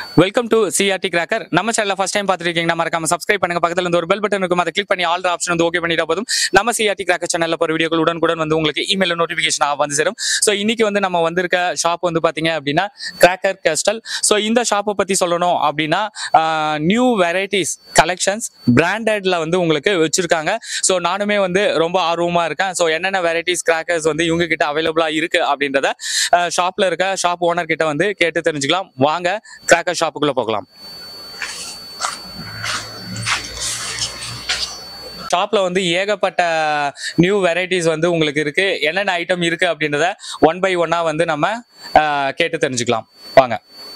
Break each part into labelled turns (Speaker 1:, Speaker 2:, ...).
Speaker 1: Welcome to CRT cracker நம்ம channel first time பார்த்துருக்கீங்கன்னா மறக்காம சப்ஸ்கிரைப் பண்ணுங்க பக்கத்துல இருந்து ஒரு பெல் பட்டன் இருக்கும் அதை கிளிக் பண்ணி ஆல் ஆப்ஷன் வந்து ஓகே பண்ணிட்டா போதும் நம்ம சிஆர்டி கிராக்கர் சேனல்ல போற வீடியோக்கள் உடனுக்குடன் வந்து உங்களுக்கு இமெயில் நோட்டிபிகேஷன் வந்து சேரும் ஸோ இன்னைக்கு வந்து நம்ம வந்திருக்க ஷாப் வந்து பாத்தீங்க அப்படின்னா கிராக்கர் கேஸ்டல் ஸோ இந்த ஷாப்பை பத்தி சொல்லணும் அப்படின்னா நியூ வெரைட்டிஸ் கலெக்ஷன்ஸ் பிராண்டட்ல வந்து உங்களுக்கு வச்சிருக்காங்க ஸோ நானுமே வந்து ரொம்ப ஆர்வமா இருக்கேன் ஸோ என்னென்ன வெரைட்டிஸ் கிராக்கர்ஸ் வந்து இவங்க கிட்ட அவைலபிளா இருக்கு அப்படின்றத ஷாப்ல இருக்க ஷாப் ஓனர் கிட்ட வந்து கேட்டு தெரிஞ்சுக்கலாம் வாங்க கிராக்கர் ஷாப்புக்குள்ள போகலாம் ஷாப்ல வந்து ஏகப்பட்ட நியூ வெரைட்டிஸ் வந்து உங்களுக்கு இருக்கு என்னென்ன ஐட்டம் இருக்கு அப்படின்றத ஒன் பை ஒன்னா வந்து நம்ம அஹ், கேட்டு தெரிஞ்சுக்கலாம் வாங்க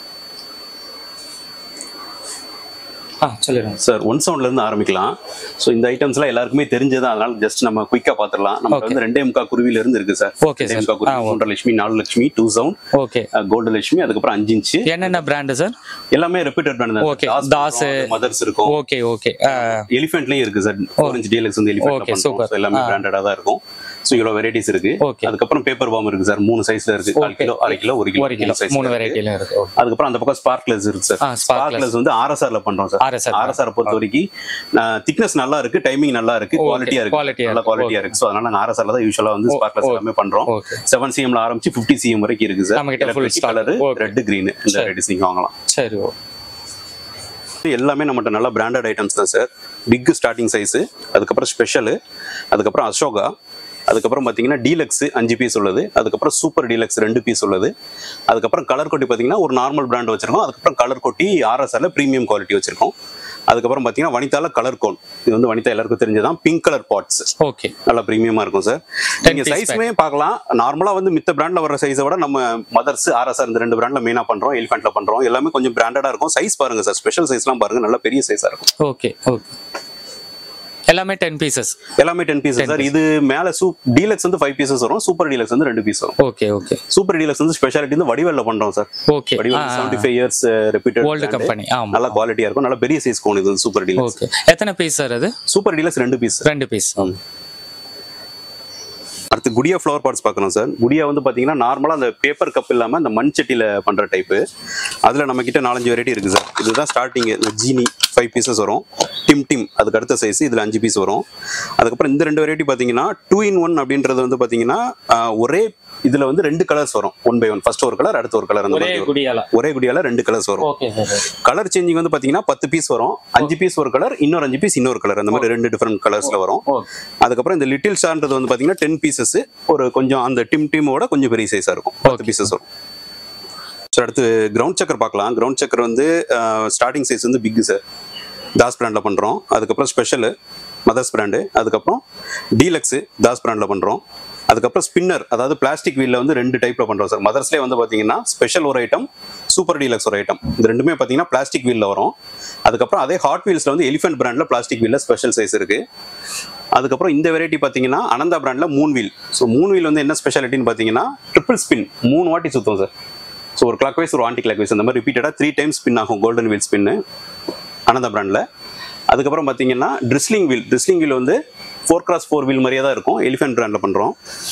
Speaker 1: ஆ சொல்லிடுங்க
Speaker 2: சார் ஒன் சவுண்ட்ல இருந்து ஆரம்பிக்கலாம் ஸோ இந்த ஐட்டம்ஸ்லாம் எல்லாருக்குமே தெரிஞ்சது அதனால ஜஸ்ட் நம்ம குயிக்கா பாத்துடலாம் நம்ம
Speaker 1: Okay.
Speaker 2: வந்து ரெண்டே முக்கா குருவில இருந்து இருக்கு சார்
Speaker 1: Okay,
Speaker 2: ரெண்டே
Speaker 1: sir.
Speaker 2: முக்கா
Speaker 1: ஆ,
Speaker 2: குருவி
Speaker 1: okay.
Speaker 2: மூன்றரை லட்சுமி நாலு Lakshmi two sound
Speaker 1: okay
Speaker 2: gold Lakshmi அதுக்கப்புறம் அஞ்சு இன்ச்சு
Speaker 1: என்னென்ன பிராண்டு சார்
Speaker 2: எல்லாமே ரெப்யூட்டட் பிராண்ட்
Speaker 1: Okay.
Speaker 2: தான்
Speaker 1: தாஸ்.
Speaker 2: மதர்ஸ் இருக்கும்
Speaker 1: ஓகே ஓகே
Speaker 2: எலிஃபென்ட்லயும் இருக்கு சார் ஃபோர் இன்ச் டிஎல்எக்ஸ் வந்து
Speaker 1: Okay,
Speaker 2: எலிஃபென்ட்
Speaker 1: super.
Speaker 2: பண்றோம் So எல்லாமே
Speaker 1: ஆ.
Speaker 2: பிராண்டடா தான் இருக்கும் ஸோ இவ்வளவு வெரைட்டிஸ் இருக்கு
Speaker 1: Okay.
Speaker 2: அதுக்கப்புறம் பேப்பர் பாம் இருக்கு சார் மூணு சைஸ்ல இருக்கு கால்
Speaker 1: Okay.
Speaker 2: கிலோ அரை கிலோ ஒரு கிலோ
Speaker 1: ஒரு கிலோ
Speaker 2: size ல
Speaker 1: மூணு
Speaker 2: இருக்கு.
Speaker 1: வெரைட்டில இருக்கு Okay.
Speaker 2: அதுக்கப்புறம் அந்த பக்கம் ஸ்பார்க்லஸ் இருக்கு சார்
Speaker 1: ஆ, sparkless.
Speaker 2: ஸ்பார்க்லஸ் வந்து ஆர்எஸ்ஆர்ல பண்றோம் சார்
Speaker 1: RSR.
Speaker 2: ஆர்எஸ்ஆர் பொறுத்த வரைக்கும் திக்னஸ் நல்லா இருக்கு டைமிங் நல்லா இருக்கு
Speaker 1: Okay,
Speaker 2: குவாலிட்டியா இருக்கு
Speaker 1: quality ஆ
Speaker 2: நல்ல
Speaker 1: இருக்கு.
Speaker 2: குவாலிட்டியா இருக்கு ஸோ அதனால நாங்க ஆர்எஸ்ஆர்ல தான் யூஸ்வலா வந்து
Speaker 1: ஓ,
Speaker 2: ஸ்பார்க்லஸ்
Speaker 1: ஓ.
Speaker 2: எல்லாமே பண்றோம்
Speaker 1: ஓகே
Speaker 2: செவன் சிஎம்ல ஆரம்பிச்சு பிப்டி சிஎம் வரைக்கும் இருக்கு சார்
Speaker 1: நம்ம கிட்ட full stock.
Speaker 2: Colour
Speaker 1: Okay.
Speaker 2: Red green இந்த
Speaker 1: சரி.
Speaker 2: ரெடிஸ் நீங்க வாங்கலாம்
Speaker 1: சரி ஓ
Speaker 2: எல்லாமே நம்மகிட்ட நல்ல பிராண்டட் ஐட்டம்ஸ் தான் சார் பிக் ஸ்டார்டிங் சைஸ் அதுக்கப்புறம் ஸ்பெஷல் அதுக்கப்புறம் அசோகா அதுக்கப்புறம் பார்த்தீங்கன்னா டீலக்ஸ் அஞ்சு பீஸ் உள்ளது அதுக்கப்புறம் சூப்பர் டீலக்ஸ் ரெண்டு பீஸ் உள்ளது அதுக்கப்புறம் கலர் கொட்டி பார்த்தீங்கன்னா ஒரு நார்மல் பிராண்ட் வச்சிருக்கோம் அதுக்கப்புறம் கலர் கொட்டி ஆர்எஸ்ஆர்ல ப்ரீமியம் குவாலிட்டி வச்சிருக்கோம் அதுக்கப்புறம் பார்த்தீங்கன்னா வனிதால கலர் கோன் இது வந்து வனிதா எல்லாருக்கும் தெரிஞ்சதான் பிங்க் கலர் பாட்ஸ்
Speaker 1: ஓகே
Speaker 2: நல்லா ப்ரீமியமா இருக்கும் சார் நீங்க
Speaker 1: piece
Speaker 2: சைஸ்மே பார்க்கலாம் நார்மலா வந்து மித்த பிராண்ட்ல வர சைஸை விட நம்ம மதர்ஸ் ஆர்எஸ்ஆர் இந்த ரெண்டு பிராண்ட்ல மெயினா பண்றோம் எலிஃபென்ட்ல பண்றோம் எல்லாமே கொஞ்சம் பிராண்டடா இருக்கும் சைஸ் பாருங்க சார் ஸ்பெஷல் சைஸ்லாம் பாருங்க நல்ல பெரிய சைஸா இருக்கும்
Speaker 1: ஓகே ஓகே எல்லாமே டென் பீசஸ்
Speaker 2: எல்லாமே டென் பீசஸ் சார் இது மேல சூப் டீலக்ஸ் வந்து ஃபைவ் பீசஸ் வரும் சூப்பர் டீலக்ஸ் வந்து ரெண்டு பீஸ் வரும்
Speaker 1: ஓகே ஓகே
Speaker 2: சூப்பர் டீலக்ஸ் வந்து ஸ்பெஷாலிட்டி வந்து வடிவல்ல பண்றோம் sir
Speaker 1: okay
Speaker 2: Vadivel seventy five years reputed
Speaker 1: old company ஆமா
Speaker 2: நல்ல குவாலிட்டியா இருக்கும் நல்ல பெரிய சைஸ் கோன் இது சூப்பர் டீலக்ஸ்
Speaker 1: ஓகே எத்தனை பீஸ் சார் அது
Speaker 2: சூப்பர் டீலக்ஸ் ரெண்டு பீஸ்
Speaker 1: ரெண்டு பீஸ்
Speaker 2: அடுத்து குடியா ஃப்ளவர் பாட்ஸ் பார்க்கணும் சார் குடியா வந்து பாத்தீங்கன்னா நார்மலா அந்த பேப்பர் கப் இல்லாம அந்த மண் சட்டியில பண்ற டைப்பு அதுல நம்ம கிட்ட நாலஞ்சு வெரைட்டி இருக்கு சார் இதுதான் ஸ்டார்டிங் இந்த ஜீனி ஃபைவ் பீசஸ் வரும் டிம் டிம் அதுக்கு அடுத்த சைஸ் இதுல அஞ்சு பீஸ் வரும் அதுக்கப்புறம் இந்த ரெண்டு வெரைட்டி பாத்தீங்கன்னா டூ இன் ஒன் அப்படின்றது வந்து பாத்தீங்கன்னா ஆஹ், ஒரே இதுல வந்து ரெண்டு கலர்ஸ் வரும் ஒன் பை ஒன் ஃபர்ஸ்ட் ஒரு கலர் அடுத்த ஒரு கலர் அந்த
Speaker 1: ஒரே
Speaker 2: மாதிரி வரும்.
Speaker 1: குடியால
Speaker 2: ஒரே குடியால ரெண்டு கலர்ஸ் வரும்
Speaker 1: ஓகே சார்
Speaker 2: கலர் சேஞ்சிங் வந்து பாத்தீங்கன்னா பத்து பீஸ் வரும் அஞ்சு பீஸ் ஒரு கலர் இன்னொரு அஞ்சு பீஸ் இன்னொரு கலர் அந்த மாதிரி ரெண்டு டிஃபரெண்ட் கலர்ஸ்ல வரும்
Speaker 1: ஓகே
Speaker 2: அதுக்கப்புறம் இந்த லிட்டில் ஸ்டார்ன்றது வந்து பாத்தீங்கன்னா டென் பீசஸ் ஒரு கொஞ்சம் அந்த டிம் டிமோட கொஞ்சம் பெரிய சைஸா இருக்கும் பத்து பீசஸ் வரும் சார் அடுத்து கிரவுண்ட் சக்கர் பார்க்கலாம் கிரவுண்ட் சக்கர் வந்து ஸ்டார்டிங் சைஸ் வந்து பிக் சார் தாஸ் பிராண்ட்ல பண்றோம் அதுக்கப்புறம் ஸ்பெஷல் மதர்ஸ் பிராண்டு அதுக்கப்புறம் டீலக்ஸ் தாஸ் பிராண்ட்ல பண்றோம் அதுக்கப்புறம் ஸ்பின்னர் அதாவது பிளாஸ்டிக் வீல்ல வந்து ரெண்டு டைப்ல பண்றோம் சார் மதர்ஸ்லேயே வந்து பாத்தீங்கன்னா ஸ்பெஷல் ஒரு ஐட்டம் சூப்பர் டீலக்ஸ் ஒரு ஐட்டம் இது ரெண்டுமே பாத்தீங்கன்னா பிளாஸ்டிக் வீல்ல வரும் அதுக்கப்புறம் அதே ஹாட் வீல்ஸ்ல வந்து எலிஃபென்ட் பிராண்ட்ல பிளாஸ்டிக் வீல்ல ஸ்பெஷல் சைஸ் இருக்கு அதுக்கப்புறம் இந்த வெரைட்டி பார்த்தீங்கன்னா அனந்தா பிராண்ட்ல மூணு வீல் ஸோ மூணு வீல் வந்து என்ன ஸ்பெஷாலிட்டின்னு பார்த்தீங்கன்னா ட்ரிபிள் ஸ்பின் மூணு வாட்டி சுத்தம் சார் ஸோ ஒரு கிளாக் வைஸ் ஒரு ஆன்டி கிளாக் வைஸ் அந்த மாதிரி ரிப்பீட்டடாக த்ரீ டைம்ஸ் ஸ்பின் ஆகும் கோல்டன் வீல் ஸ்பின்னு அனந்தா பிராண்டில் அதுக்கப்புறம் பார்த்தீங்கன்னா ட்ரிஸ்லிங் வீல் ட்ரிஸ்லிங் வீல் வந்து ஃபோர் கிராஸ் ஃபோர் வீல் மாதிரியே தான் இருக்கும் எலிஃபென்ட் பிராண்டில் பண்ணுறோம்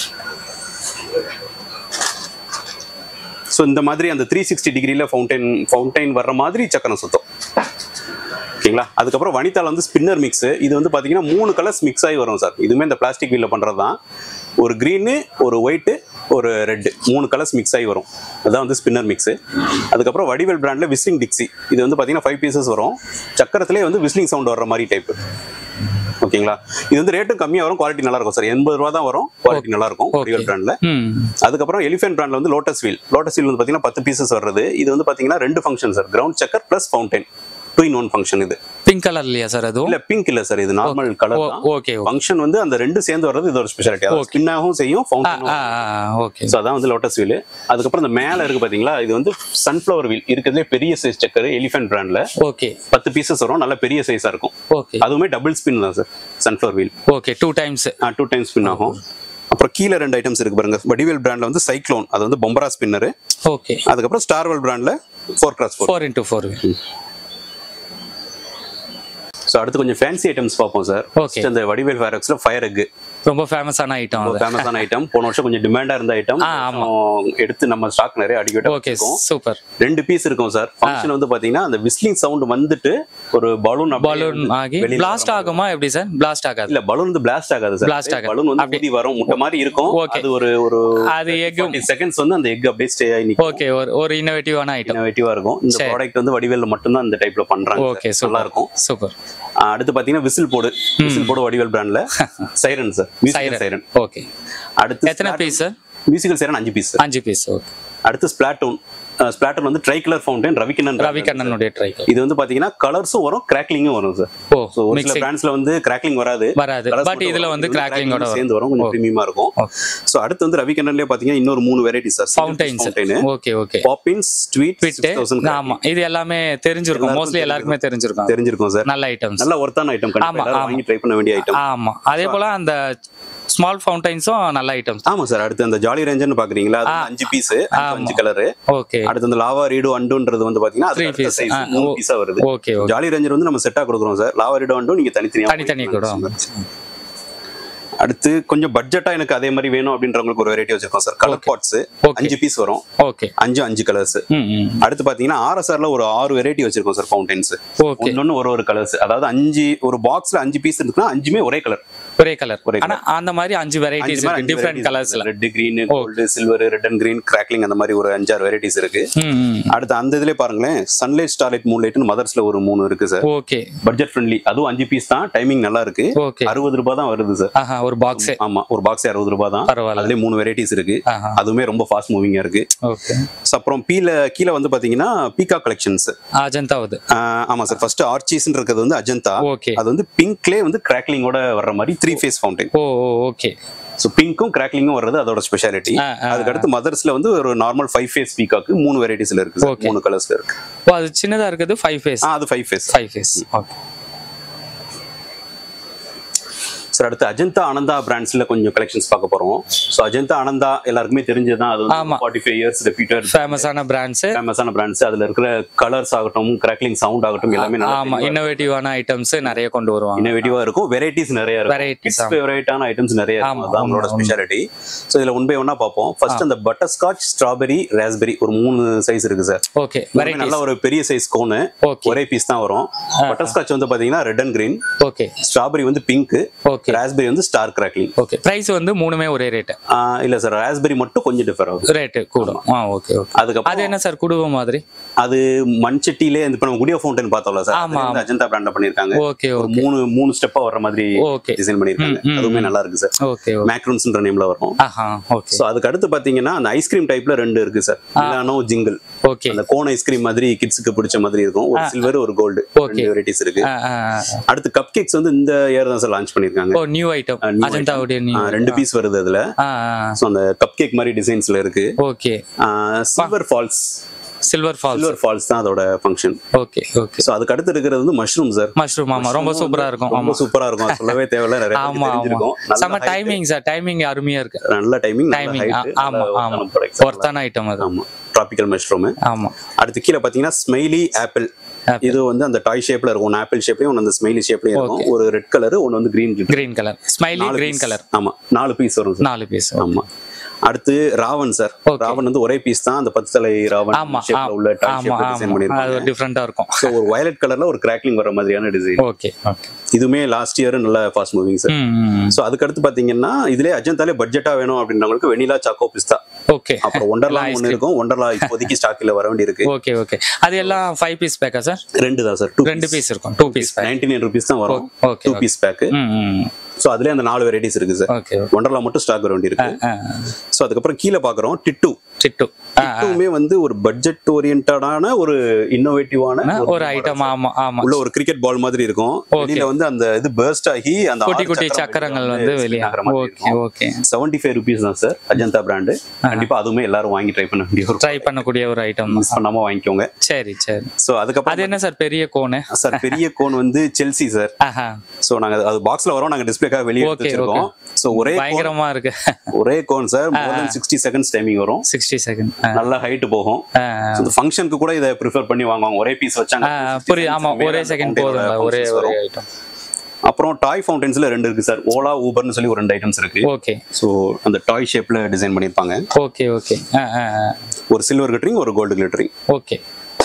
Speaker 2: ஸோ இந்த மாதிரி அந்த த்ரீ சிக்ஸ்டி டிகிரியில் ஃபவுண்டைன் ஃபவுண்டைன் வர்ற மாதிரி சக்கரம் சுத்தம் ஓகேங்களா அதுக்கப்புறம் வனிதால வந்து ஸ்பின்னர் மிக்ஸ் இது வந்து பாத்தீங்கன்னா மூணு கலர்ஸ் மிக்ஸ் ஆகி வரும் சார் இதுவுமே இந்த பிளாஸ்டிக் வீல்ல பண்றது தான் ஒரு க்ரீனு ஒரு ஒயிட்டு ஒரு ரெட் மூணு கலர்ஸ் மிக்ஸ் ஆகி வரும் அதான் வந்து ஸ்பின்னர் மிக்ஸ் அதுக்கப்புறம் வடிவேல் பிராண்ட்ல விஸ்லிங் டிக்ஸி இது வந்து பாத்தீங்கன்னா ஃபைவ் பீசஸ் வரும் சக்கரத்திலே வந்து விஸ்லிங் சவுண்ட் வர்ற மாதிரி டைப் ஓகேங்களா இது வந்து ரேட்டும் கம்மியா வரும் குவாலிட்டி நல்லா இருக்கும் சார் எண்பது ரூபா தான் வரும் குவாலிட்டி நல்லா இருக்கும் வடிவேல் பிராண்ட்ல
Speaker 1: ம்
Speaker 2: அதுக்கப்புறம் எலிஃபென்ட் பிராண்ட்ல வந்து லோட்டஸ் வீல் லோட்டஸ் வீல் வந்து பாத்தீங்கன்னா பத்து பீசஸ் வர்றது இது வந்து பாத்தீங்கன்னா ரெண்டு function sir ground chakkar plus fountain two in one function இது
Speaker 1: பிங்க் கலர் இல்லையா சார் அதுவும்
Speaker 2: இல்ல பிங்க் இல்ல சார் இது நார்மல் கலர்
Speaker 1: ஓ-
Speaker 2: தான்
Speaker 1: ஓகே ஓகே
Speaker 2: ஃபங்க்ஷன் வந்து அந்த ரெண்டு சேர்ந்து வர்றது இது ஒரு ஸ்பெஷாலிட்டி அதாவது ஸ்பின்னாகவும் செய்யும்
Speaker 1: ஆ
Speaker 2: ஃபவுண்டைனும்
Speaker 1: ஆ ஓகே
Speaker 2: ஸோ அதான் வந்து லோட்டஸ் வீல் அதுக்கப்புறம் இந்த மேல இருக்கு பாத்தீங்களா இது வந்து சன்ஃபிளவர் வீல் இருக்கிறதுலே பெரிய சைஸ் சக்கர் எலிஃபென்ட் பிராண்ட்ல
Speaker 1: ஓகே
Speaker 2: பத்து பீசஸ் வரும் நல்ல பெரிய சைஸா இருக்கும்
Speaker 1: ஓகே
Speaker 2: அதுவுமே டபுள் ஸ்பின் தான் sir sunflower wheel
Speaker 1: okay two times
Speaker 2: two times spin ஆகும் அப்புறம் கீழே ரெண்டு ஐட்டம்ஸ் இருக்கு பாருங்க வடிவேல் பிராண்ட்ல வந்து சைக்ளோன் அது வந்து பொம்பரா ஸ்பின்னர்
Speaker 1: ஓகே
Speaker 2: அதுக்கப்புறம் ஸ்டார்வெல் பிராண்ட்ல four cross four
Speaker 1: four into four
Speaker 2: so அடுத்து கொஞ்சம் ஃபேன்சி ஐட்டம்ஸ் பார்ப்போம் சார்
Speaker 1: Okay.
Speaker 2: அந்த வடிவேல் ஃபேரக்ஸ்ல ஃபயர் எக்
Speaker 1: ரொம்ப ஃபேமஸான ஐட்டம் அது
Speaker 2: ஃபேமஸான ஐட்டம் போன வருஷம் கொஞ்சம் டிமாண்டா இருந்த ஐட்டம்
Speaker 1: ஆ, ஆமா.
Speaker 2: எடுத்து நம்ம ஸ்டாக் நிறைய அடிக்கடி
Speaker 1: ஓகே சூப்பர்
Speaker 2: ரெண்டு பீஸ் இருக்கும் சார் ஃபங்க்ஷன் வந்து பாத்தீங்கன்னா அந்த விஸ்லிங் சவுண்ட் வந்துட்டு ஒரு பலூன்
Speaker 1: பலூன் ஆகி பிளாஸ்ட் ஆகுமா எப்படி சார் பிளாஸ்ட் ஆகாது
Speaker 2: இல்ல பலூன் வந்து பிளாஸ்ட் ஆகாது சார்
Speaker 1: Blast ஆகாது.
Speaker 2: பலூன் வந்து ஊதி வரும் முட்டை மாதிரி இருக்கும்
Speaker 1: Okay.
Speaker 2: அது ஒரு ஒரு
Speaker 1: அது எக்
Speaker 2: செகண்ட்ஸ் வந்து அந்த எக் அப்படியே ஸ்டே ஆகி நிக்கும்
Speaker 1: ஓகே ஒரு ஒரு இன்னோவேட்டிவான ஐட்டம்
Speaker 2: இன்னோவேட்டிவா இருக்கும் இந்த
Speaker 1: சரி.
Speaker 2: ப்ராடக்ட் வந்து வடிவேல்ல மட்டும்தான் இந்த டைப்ல பண்றாங்க
Speaker 1: ஓகே
Speaker 2: sir. நல்லா
Speaker 1: சூப்பர்
Speaker 2: இருக்கும்
Speaker 1: சூப்பர்
Speaker 2: ஆ, அடுத்து பாத்தீங்கன்னா விசில் போடு விசில் போடு வடிவேல் பிராண்ட்ல siren sir musical siren
Speaker 1: okay
Speaker 2: அடுத்து
Speaker 1: எத்தனை பீஸ் சார்
Speaker 2: மியூசிக்கல் சைரன் அஞ்சு பீஸ்
Speaker 1: அஞ்சு பீஸ் ஓகே
Speaker 2: அடுத்து ஸ்பிளாட்டூன் ஸ்பிளாட்டூன் வந்து tri colour fountain Ravikannan brand.
Speaker 1: ரவிகண்ணனுடைய ட்ரை
Speaker 2: இது வந்து பாத்தீங்கன்னா கலர்ஸும் வரும் கிராக்லிங்கும் வரும் சார்
Speaker 1: ஓ
Speaker 2: ஸோ ஒரு சில
Speaker 1: மிக்சிங்
Speaker 2: பிராண்ட்ஸ்ல வந்து கிராக்லிங் வராது
Speaker 1: வராது
Speaker 2: Colours
Speaker 1: பட்
Speaker 2: மட்டும்
Speaker 1: இதுல
Speaker 2: வரும்.
Speaker 1: வந்து
Speaker 2: இது
Speaker 1: கிராக்லிங்கோட
Speaker 2: crackling சேர்ந்து வரும் கொஞ்சம் ப்ரீமியமா இருக்கும்
Speaker 1: Okay.
Speaker 2: ஸோ அடுத்து வந்து ரவிக்கண்ணன்லயே பாத்தீங்கன்னா இன்னொரு மூணு variety sir
Speaker 1: fountains okay okay
Speaker 2: Poppins sweet
Speaker 1: விட்டு ஆமா இது எல்லாமே தெரிஞ்சிருக்கும் மோஸ்ட்லி எல்லாருக்குமே தெரிஞ்சிருக்கும்
Speaker 2: தெரிஞ்சிருக்கும் சார்
Speaker 1: நல்ல ஐட்டம்ஸ்
Speaker 2: நல்ல ஒர்த்தான ஐட்டம்
Speaker 1: ஆமா,
Speaker 2: கண்டிப்பா எல்லாரும்
Speaker 1: ஆமா.
Speaker 2: வாங்கி ட்ரை பண்ண வேண்டிய ஐட்டம்
Speaker 1: ஆமா அதே போல அந்த ஸ்மால் ஃபவுண்டைன்ஸும் நல்ல ஐட்டம்ஸ்
Speaker 2: ஆமா சார் அடுத்து அந்த ஜாலி ரேஞ்சர்னு பாக்குறீங்களா அது வந்து அஞ்சு பீஸ் அஞ்சு கலர்
Speaker 1: ஓகே
Speaker 2: அடுத்து அந்த லாவா ரீடு அண்டுன்றது வந்து பாத்தீங்கன்னா
Speaker 1: Three
Speaker 2: அது
Speaker 1: piece.
Speaker 2: சைஸ்
Speaker 1: ஆ,
Speaker 2: மூணு
Speaker 1: ஓ.
Speaker 2: பீஸா வருது
Speaker 1: ஓகே ஓகே
Speaker 2: ஜாலி ரேஞ்சர் வந்து நம்ம செட்டா கொடுக்குறோம் சார் லாவா ரீடு அண்டும் நீங்க தனித்தனியா
Speaker 1: தனித்தனி கூட
Speaker 2: அடுத்து கொஞ்சம் பட்ஜெட்டா எனக்கு அதே மாதிரி வேணும் அப்படின்றவங்களுக்கு ஒரு வெரைட்டி வச்சிருக்கோம் சார் கலர் பாட்ஸ்
Speaker 1: Okay.
Speaker 2: அஞ்சு பீஸ் வரும்
Speaker 1: ஓகே
Speaker 2: அஞ்சு அஞ்சு கலர்ஸ்
Speaker 1: ம் ம்
Speaker 2: அடுத்து பாத்தீங்கன்னா ஆர்எஸ்ஆர்ல ஒரு ஆறு வெரைட்டி வச்சிருக்கோம் சார் ஃபவுண்டைன்ஸ்
Speaker 1: ஓகே
Speaker 2: ஒன்னொன்னு ஒரு ஒரு கலர்ஸ் அதாவது அஞ்சு ஒரு பாக்ஸ்ல அஞ்சு பீஸ் இருக்குன்னா அஞ்சுமே ஒரே கலர்
Speaker 1: ஒரே கலர்
Speaker 2: ஒரே
Speaker 1: ஆனா அந்த மாதிரி அஞ்சு வெரைட்டிஸ் இருக்கு டிஃப்ரெண்ட் கலர்ஸ்ல
Speaker 2: red green gold silver red and green crackling அந்த மாதிரி ஒரு அஞ்சாறு வெரைட்டிஸ் இருக்கு
Speaker 1: ம் ம்
Speaker 2: அடுத்து அந்த இதுல பாருங்களேன் சன்லைட் ஸ்டார்லைட் மூன்லைட்னு மதர்ஸ்ல ஒரு மூணு இருக்கு சார்
Speaker 1: ஓகே
Speaker 2: பட்ஜெட் ஃப்ரெண்ட்லி அதுவும் அஞ்சு பீஸ் தான் டைமிங் நல்லா இருக்கு
Speaker 1: ஓகே
Speaker 2: அறுபது ரூபாய் தான் வருது சார்
Speaker 1: ஆஹா ஒரு பாக்ஸே
Speaker 2: ஆமா ஒரு பாக்ஸ் அறுபது ரூபாய் தான்
Speaker 1: பரவாயில்ல
Speaker 2: அதுலயே மூணு வெரைட்டிஸ் இருக்கு
Speaker 1: ஆஹா
Speaker 2: அதுவுமே ரொம்ப ஃபாஸ்ட் மூவிங்கா இருக்கு
Speaker 1: ஓகே
Speaker 2: So, அப்புறம் கீழே கீழே வந்து பாத்தீங்கன்னா பீகா கலெக்ஷன்ஸ்
Speaker 1: அஜந்தாவுது
Speaker 2: ஆமா சார் ஃபர்ஸ்ட் ஆர்ச்சிஸ் இருக்கிறது வந்து அஜந்தா
Speaker 1: ஓகே
Speaker 2: அது வந்து பிங்க்லேயே வந்து கிராக்லிங்கோட வர்ற மாதிரி த்ரீ ஃபேஸ் ஃபவுண்டைன்
Speaker 1: ஓ ஓ ஓகே
Speaker 2: ஸோ பிங்க்கும் கிராக்லிங்கும் வர்றது அதோட ஸ்பெஷாலிட்டி
Speaker 1: ஆ, ஆ,
Speaker 2: அதுக்கு அடுத்து மதர்ஸ்ல வந்து ஒரு நார்மல் ஃபைவ் ஃபேஸ் பீகாக்கு மூணு வெரைட்டிஸ்ல இருக்கு sir.
Speaker 1: Okay.
Speaker 2: மூணு கலர்ஸ்ல இருக்கு
Speaker 1: ஓ அது சின்னதா இருக்குது ஃபைவ் ஃபேஸ்
Speaker 2: ஆ அது five phase
Speaker 1: five phase okay
Speaker 2: sir அடுத்து அஜந்தா ஆனந்தா பிராண்ட்ஸ்ல கொஞ்சம் கலெக்ஷன்ஸ் பார்க்க போறோம் ஸோ அஜந்தா ஆனந்தா எல்லாருக்குமே தெரிஞ்சதுதான் அது
Speaker 1: ஆமா.
Speaker 2: வந்து ஃபார்ட்டி ஃபைவ் இயர்ஸ் ரெப்யூட்டட்
Speaker 1: ஃபேமஸான பிராண்ட்ஸ்
Speaker 2: ஃபேமஸான பிராண்ட்ஸ் அதுல இருக்கிற கலர்ஸ் ஆகட்டும் கிராக்லிங் சவுண்ட் ஆகட்டும் எல்லாமே
Speaker 1: ஆமா
Speaker 2: நல்லா
Speaker 1: இன்னோவேட்டிவான ஐட்டம்ஸ் நிறைய கொண்டு வருவாங்க
Speaker 2: இன்னோவேட்டிவா இருக்கும் வெரைட்டிஸ் நிறைய இருக்கும்
Speaker 1: Varieties,
Speaker 2: கிட்ஸ் ஃபேவரட்டான ஐட்டம்ஸ் நிறைய இருக்கும்
Speaker 1: ஆமா,
Speaker 2: அதான் அவங்களோட ஸ்பெஷாலிட்டி ஸோ இதுல ஒன் பை ஒன்னா பார்ப்போம் ஃபர்ஸ்ட் அந்த பட்டர் ஸ்காட்ச் ஸ்ட்ராபெரி ராஸ்பெரி ஒரு மூணு சைஸ் இருக்கு சார்
Speaker 1: ஓகே
Speaker 2: நல்ல
Speaker 1: வெரைட்டிஸ்
Speaker 2: ஒரு பெரிய சைஸ் கோனு
Speaker 1: ஓகே
Speaker 2: ஒரே பீஸ் தான் வரும் பட்டர் ஸ்காட்ச் வந்து பாத்தீங்கன்னா red and green
Speaker 1: okay
Speaker 2: strawberry வந்து பிங்க்
Speaker 1: ஓகே
Speaker 2: ராஸ்பெரி வந்து ஸ்டார் கிராக்லிங்
Speaker 1: ஓகே பிரைஸ் வந்து மூணுமே ஒரே ரேட்டு
Speaker 2: இல்ல சார் ராஸ்பெரி மட்டும் கொஞ்சம் டிஃபர் ஆகுது
Speaker 1: ரேட்டு கூடும் ஆ ஓகே ஓகே
Speaker 2: அதுக்கப்புறம்
Speaker 1: அது என்ன சார் குடுவ மாதிரி
Speaker 2: அது மண்சட்டிலே இந்த இப்ப நம்ம குடியோ ஃபவுண்டன் பார்த்தோம்ல சார்
Speaker 1: ஆமா,
Speaker 2: அது வந்து அஜந்தா பிராண்ட்ல பண்ணிருக்காங்க
Speaker 1: ஓகே
Speaker 2: ஒரு
Speaker 1: ஓகே
Speaker 2: மூணு மூணு ஸ்டெப்பா வர்ற மாதிரி
Speaker 1: ஓகே
Speaker 2: டிசைன் பண்ணிருக்காங்க
Speaker 1: ம், ம்,
Speaker 2: அதுவுமே நல்லா இருக்கு சார்
Speaker 1: ஓகே ஓகே
Speaker 2: மேக்ரூன்ஸ்ன்ற நேம்ல வரும்
Speaker 1: ஆஹா ஓகே
Speaker 2: சோ அதுக்கு அடுத்து பாத்தீங்கன்னா அந்த ஐஸ்கிரீம் டைப்ல ரெண்டு இருக்கு சார் மிலானோ ஜிங்கிள்
Speaker 1: ஓகே
Speaker 2: அந்த கோன் ஐஸ்கிரீம் மாதிரி கிட்ஸுக்கு பிடிச்ச மாதிரி இருக்கும் ஒரு சில்வர் ஒரு கோல்டு
Speaker 1: Okay.
Speaker 2: ரெண்டு வெரைட்டிஸ் இருக்கு
Speaker 1: ஆ, ஆ, ஆ.
Speaker 2: அடுத்து கப் கேக்ஸ் வந்து இந்த இயர் தான் சார் லான்ச் பண்ணிருக்காங்க
Speaker 1: ஓ நியூ ஐட்டம்
Speaker 2: ஆ, new
Speaker 1: அஜந்தாவுடைய நியூ
Speaker 2: ஆ, ரெண்டு பீஸ் வருது அதுல
Speaker 1: ஆ
Speaker 2: சோ அந்த கப் கேக் மாதிரி டிசைன்ஸ்ல இருக்கு
Speaker 1: okay
Speaker 2: silver falls
Speaker 1: silver falls
Speaker 2: silver falls தான் அதோட ஃபங்க்ஷன்
Speaker 1: ஓகே ஓகே
Speaker 2: சோ அதுக்கு அடுத்து இருக்கிறது வந்து மஷ்ரூம் சார்
Speaker 1: மஷ்ரூம் ஆமா ரொம்ப சூப்பரா இருக்கும்
Speaker 2: ரொம்ப
Speaker 1: ஆமா
Speaker 2: சூப்பரா இருக்கும் அது சொல்லவே தேவையில்ல நிறைய
Speaker 1: ஆமா
Speaker 2: பேருக்கு
Speaker 1: ஆமா
Speaker 2: தெரிஞ்சிருக்கும்
Speaker 1: செம
Speaker 2: நல்ல height,
Speaker 1: டைமிங் சார் டைமிங் அருமையா இருக்கு
Speaker 2: நல்ல டைமிங் நல்ல
Speaker 1: டைமிங்
Speaker 2: ஹைட்
Speaker 1: ஆமா ஆமா ஒர்த்தான ஐட்டம் அது
Speaker 2: ஆமா டிராபிக்கல் மஷ்ரூம்
Speaker 1: ஆமா
Speaker 2: அடுத்து கீழே பாத்தீங்கன்னா ஸ்மைலி ஆப்பிள்
Speaker 1: Apple.
Speaker 2: இது வந்து அந்த டாய் ஷேப்ல இருக்கும் ஒன்னு ஆப்பிள் ஷேப்லயும் ஒன்னு அந்த ஸ்மைலி ஷேப்லயும் இருக்கும் ஒரு ரெட் கலர் ஒன்னு வந்து green
Speaker 1: green colour smiley green colour
Speaker 2: ஆமா நாலு பீஸ் வரும் சார்
Speaker 1: நாலு பீஸ்
Speaker 2: ஆமா அடுத்து ராவன் சார்
Speaker 1: Okay.
Speaker 2: ராவன் வந்து ஒரே பீஸ் தான் அந்த பத்து தலை ராவன்
Speaker 1: ஆமா
Speaker 2: ஷேப்ல உள்ள டாய்
Speaker 1: ஆமா
Speaker 2: ஷேப்ல டிசைன்
Speaker 1: ஆமா அது
Speaker 2: பண்ணிருக்காங்க
Speaker 1: டிஃப்ரெண்டா இருக்கும்
Speaker 2: So, ஒரு வயலட் கலர்ல ஒரு கிராக்லிங் வர மாதிரியான டிசைன்
Speaker 1: ஓகே ஓகே
Speaker 2: இதுவுமே லாஸ்ட் இயர் நல்ல ஃபாஸ்ட் மூவிங் சார் சோ அதுக்கு அடுத்து பாத்தீங்கன்னா இதுலயே அஜந்தாலே பட்ஜெட்டா வேணும் அப்படின்றவங்களுக்கு வெனிலா சாக்கோ பிஸ்தா
Speaker 1: ஓகே
Speaker 2: அப்புறம் ஒண்டர்லா ஒன்னு இருக்கும் ஒண்டர்லா இப்போதைக்கு ஸ்டாக்ல வர வேண்டி இருக்கு
Speaker 1: ஓகே ஓகே அது எல்லாம் ஃபைவ் பீஸ் பேக்கா சார்
Speaker 2: ரெண்டு தான் சார் டூ
Speaker 1: ரெண்டு பீஸ் இருக்கும் two piece pack
Speaker 2: ninety nine rupees தான் வரும்
Speaker 1: ஓகே
Speaker 2: டூ பீஸ் பேக்
Speaker 1: ம் ம்
Speaker 2: சோ அதுலயே அந்த நாலு வெரைட்டிஸ் இருக்கு சார்
Speaker 1: ஓகே
Speaker 2: ஒண்டர்லா மட்டும் ஸ்டாக் வர வேண்டி இருக்கு சோ அதுக்கப்புறம் கீழே பாக்குறோம் டிட்டு
Speaker 1: சிட்டு ஆ,
Speaker 2: டிட்டுமே வந்து ஒரு பட்ஜெட் ஓரியன்டான ஒரு இன்னோவேட்டிவான
Speaker 1: ஒரு ஐட்டம் ஆமா ஆமா
Speaker 2: உள்ள ஒரு கிரிக்கெட் பால் மாதிரி இருக்கும் வெளியில வந்து அந்த இது பர்ஸ்ட் ஆகி அந்த
Speaker 1: குட்டி குட்டி சக்கரங்கள் வந்து வெளியே okay okay
Speaker 2: seventy five rupees தான் சார் அஜந்தா பிராண்டு கண்டிப்பா அதுவுமே எல்லாரும் வாங்கி ட்ரை பண்ண வேண்டிய ஒரு
Speaker 1: ட்ரை பண்ணக்கூடிய ஒரு ஐட்டம்
Speaker 2: மிஸ் பண்ணாம வாங்கிக்கோங்க
Speaker 1: சரி சரி
Speaker 2: சோ அதுக்கப்புறம்
Speaker 1: அது என்ன சார் பெரிய கோனு
Speaker 2: சார் பெரிய கோன் வந்து செல்சி சார்
Speaker 1: ஆஹா
Speaker 2: சோ நாங்க அது பாக்ஸ்ல வரோம் நாங்க டிஸ்பிளேக்காக வெளியே எடுத்து
Speaker 1: Okay,
Speaker 2: வச்சிருக்கோம் சோ ஒரே
Speaker 1: பயங்கரமா இருக்கு
Speaker 2: ஒரே cone sir more than sixty seconds timing வரும்
Speaker 1: சிக்ஸ்டி செகண்ட்
Speaker 2: நல்ல ஹைட் போகும் So, இந்த ஃபங்க்ஷனுக்கு கூட இதை ப்ரிஃபர் பண்ணி வாங்குவாங்க ஒரே பீஸ் வச்சாங்க
Speaker 1: புரியுது ஆமா ஒரே செகண்ட் போதும் ஒரே ஒரே ஐட்டம்
Speaker 2: அப்புறம் டாய் ஃபவுண்டன்ஸ்ல ரெண்டு இருக்கு சார் ஓலா ஊபர்னு சொல்லி ஒரு ரெண்டு ஐட்டம்ஸ் இருக்கு
Speaker 1: ஓகே
Speaker 2: ஸோ அந்த டாய் ஷேப்ல டிசைன் பண்ணியிருப்பாங்க
Speaker 1: ஓகே ஓகே ஆ ஆ ஆ.
Speaker 2: ஒரு சில்வர் கிளிட்டரிங் ஒரு கோல்டு கிளிட்டரிங்
Speaker 1: ஓகே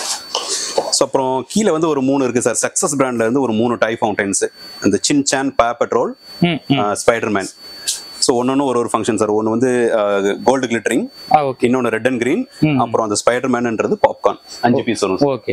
Speaker 2: ஸோ அப்புறம் கீழே வந்து ஒரு மூணு இருக்கு சார் சக்சஸ் பிராண்ட்ல இருந்து ஒரு மூணு டாய் ஃபவுண்டன்ஸ் அந்த சின் சான் பா பெட்ரோல்
Speaker 1: ம் ம்
Speaker 2: ஸ்பைடர் மேன் ஸோ ஒன்னொன்னு ஒரு ஒரு ஃபங்க்ஷன் சார் ஒன்று வந்து கோல்டு கிளிட்டரிங்
Speaker 1: ஆ ஓகே
Speaker 2: இன்னொன்று ரெட் அண்ட் கிரீன் அப்புறம் அந்த ஸ்பைடர் மேன்ன்றது பாப்கார்ன் அஞ்சு பீஸ் வரும்
Speaker 1: ஓகே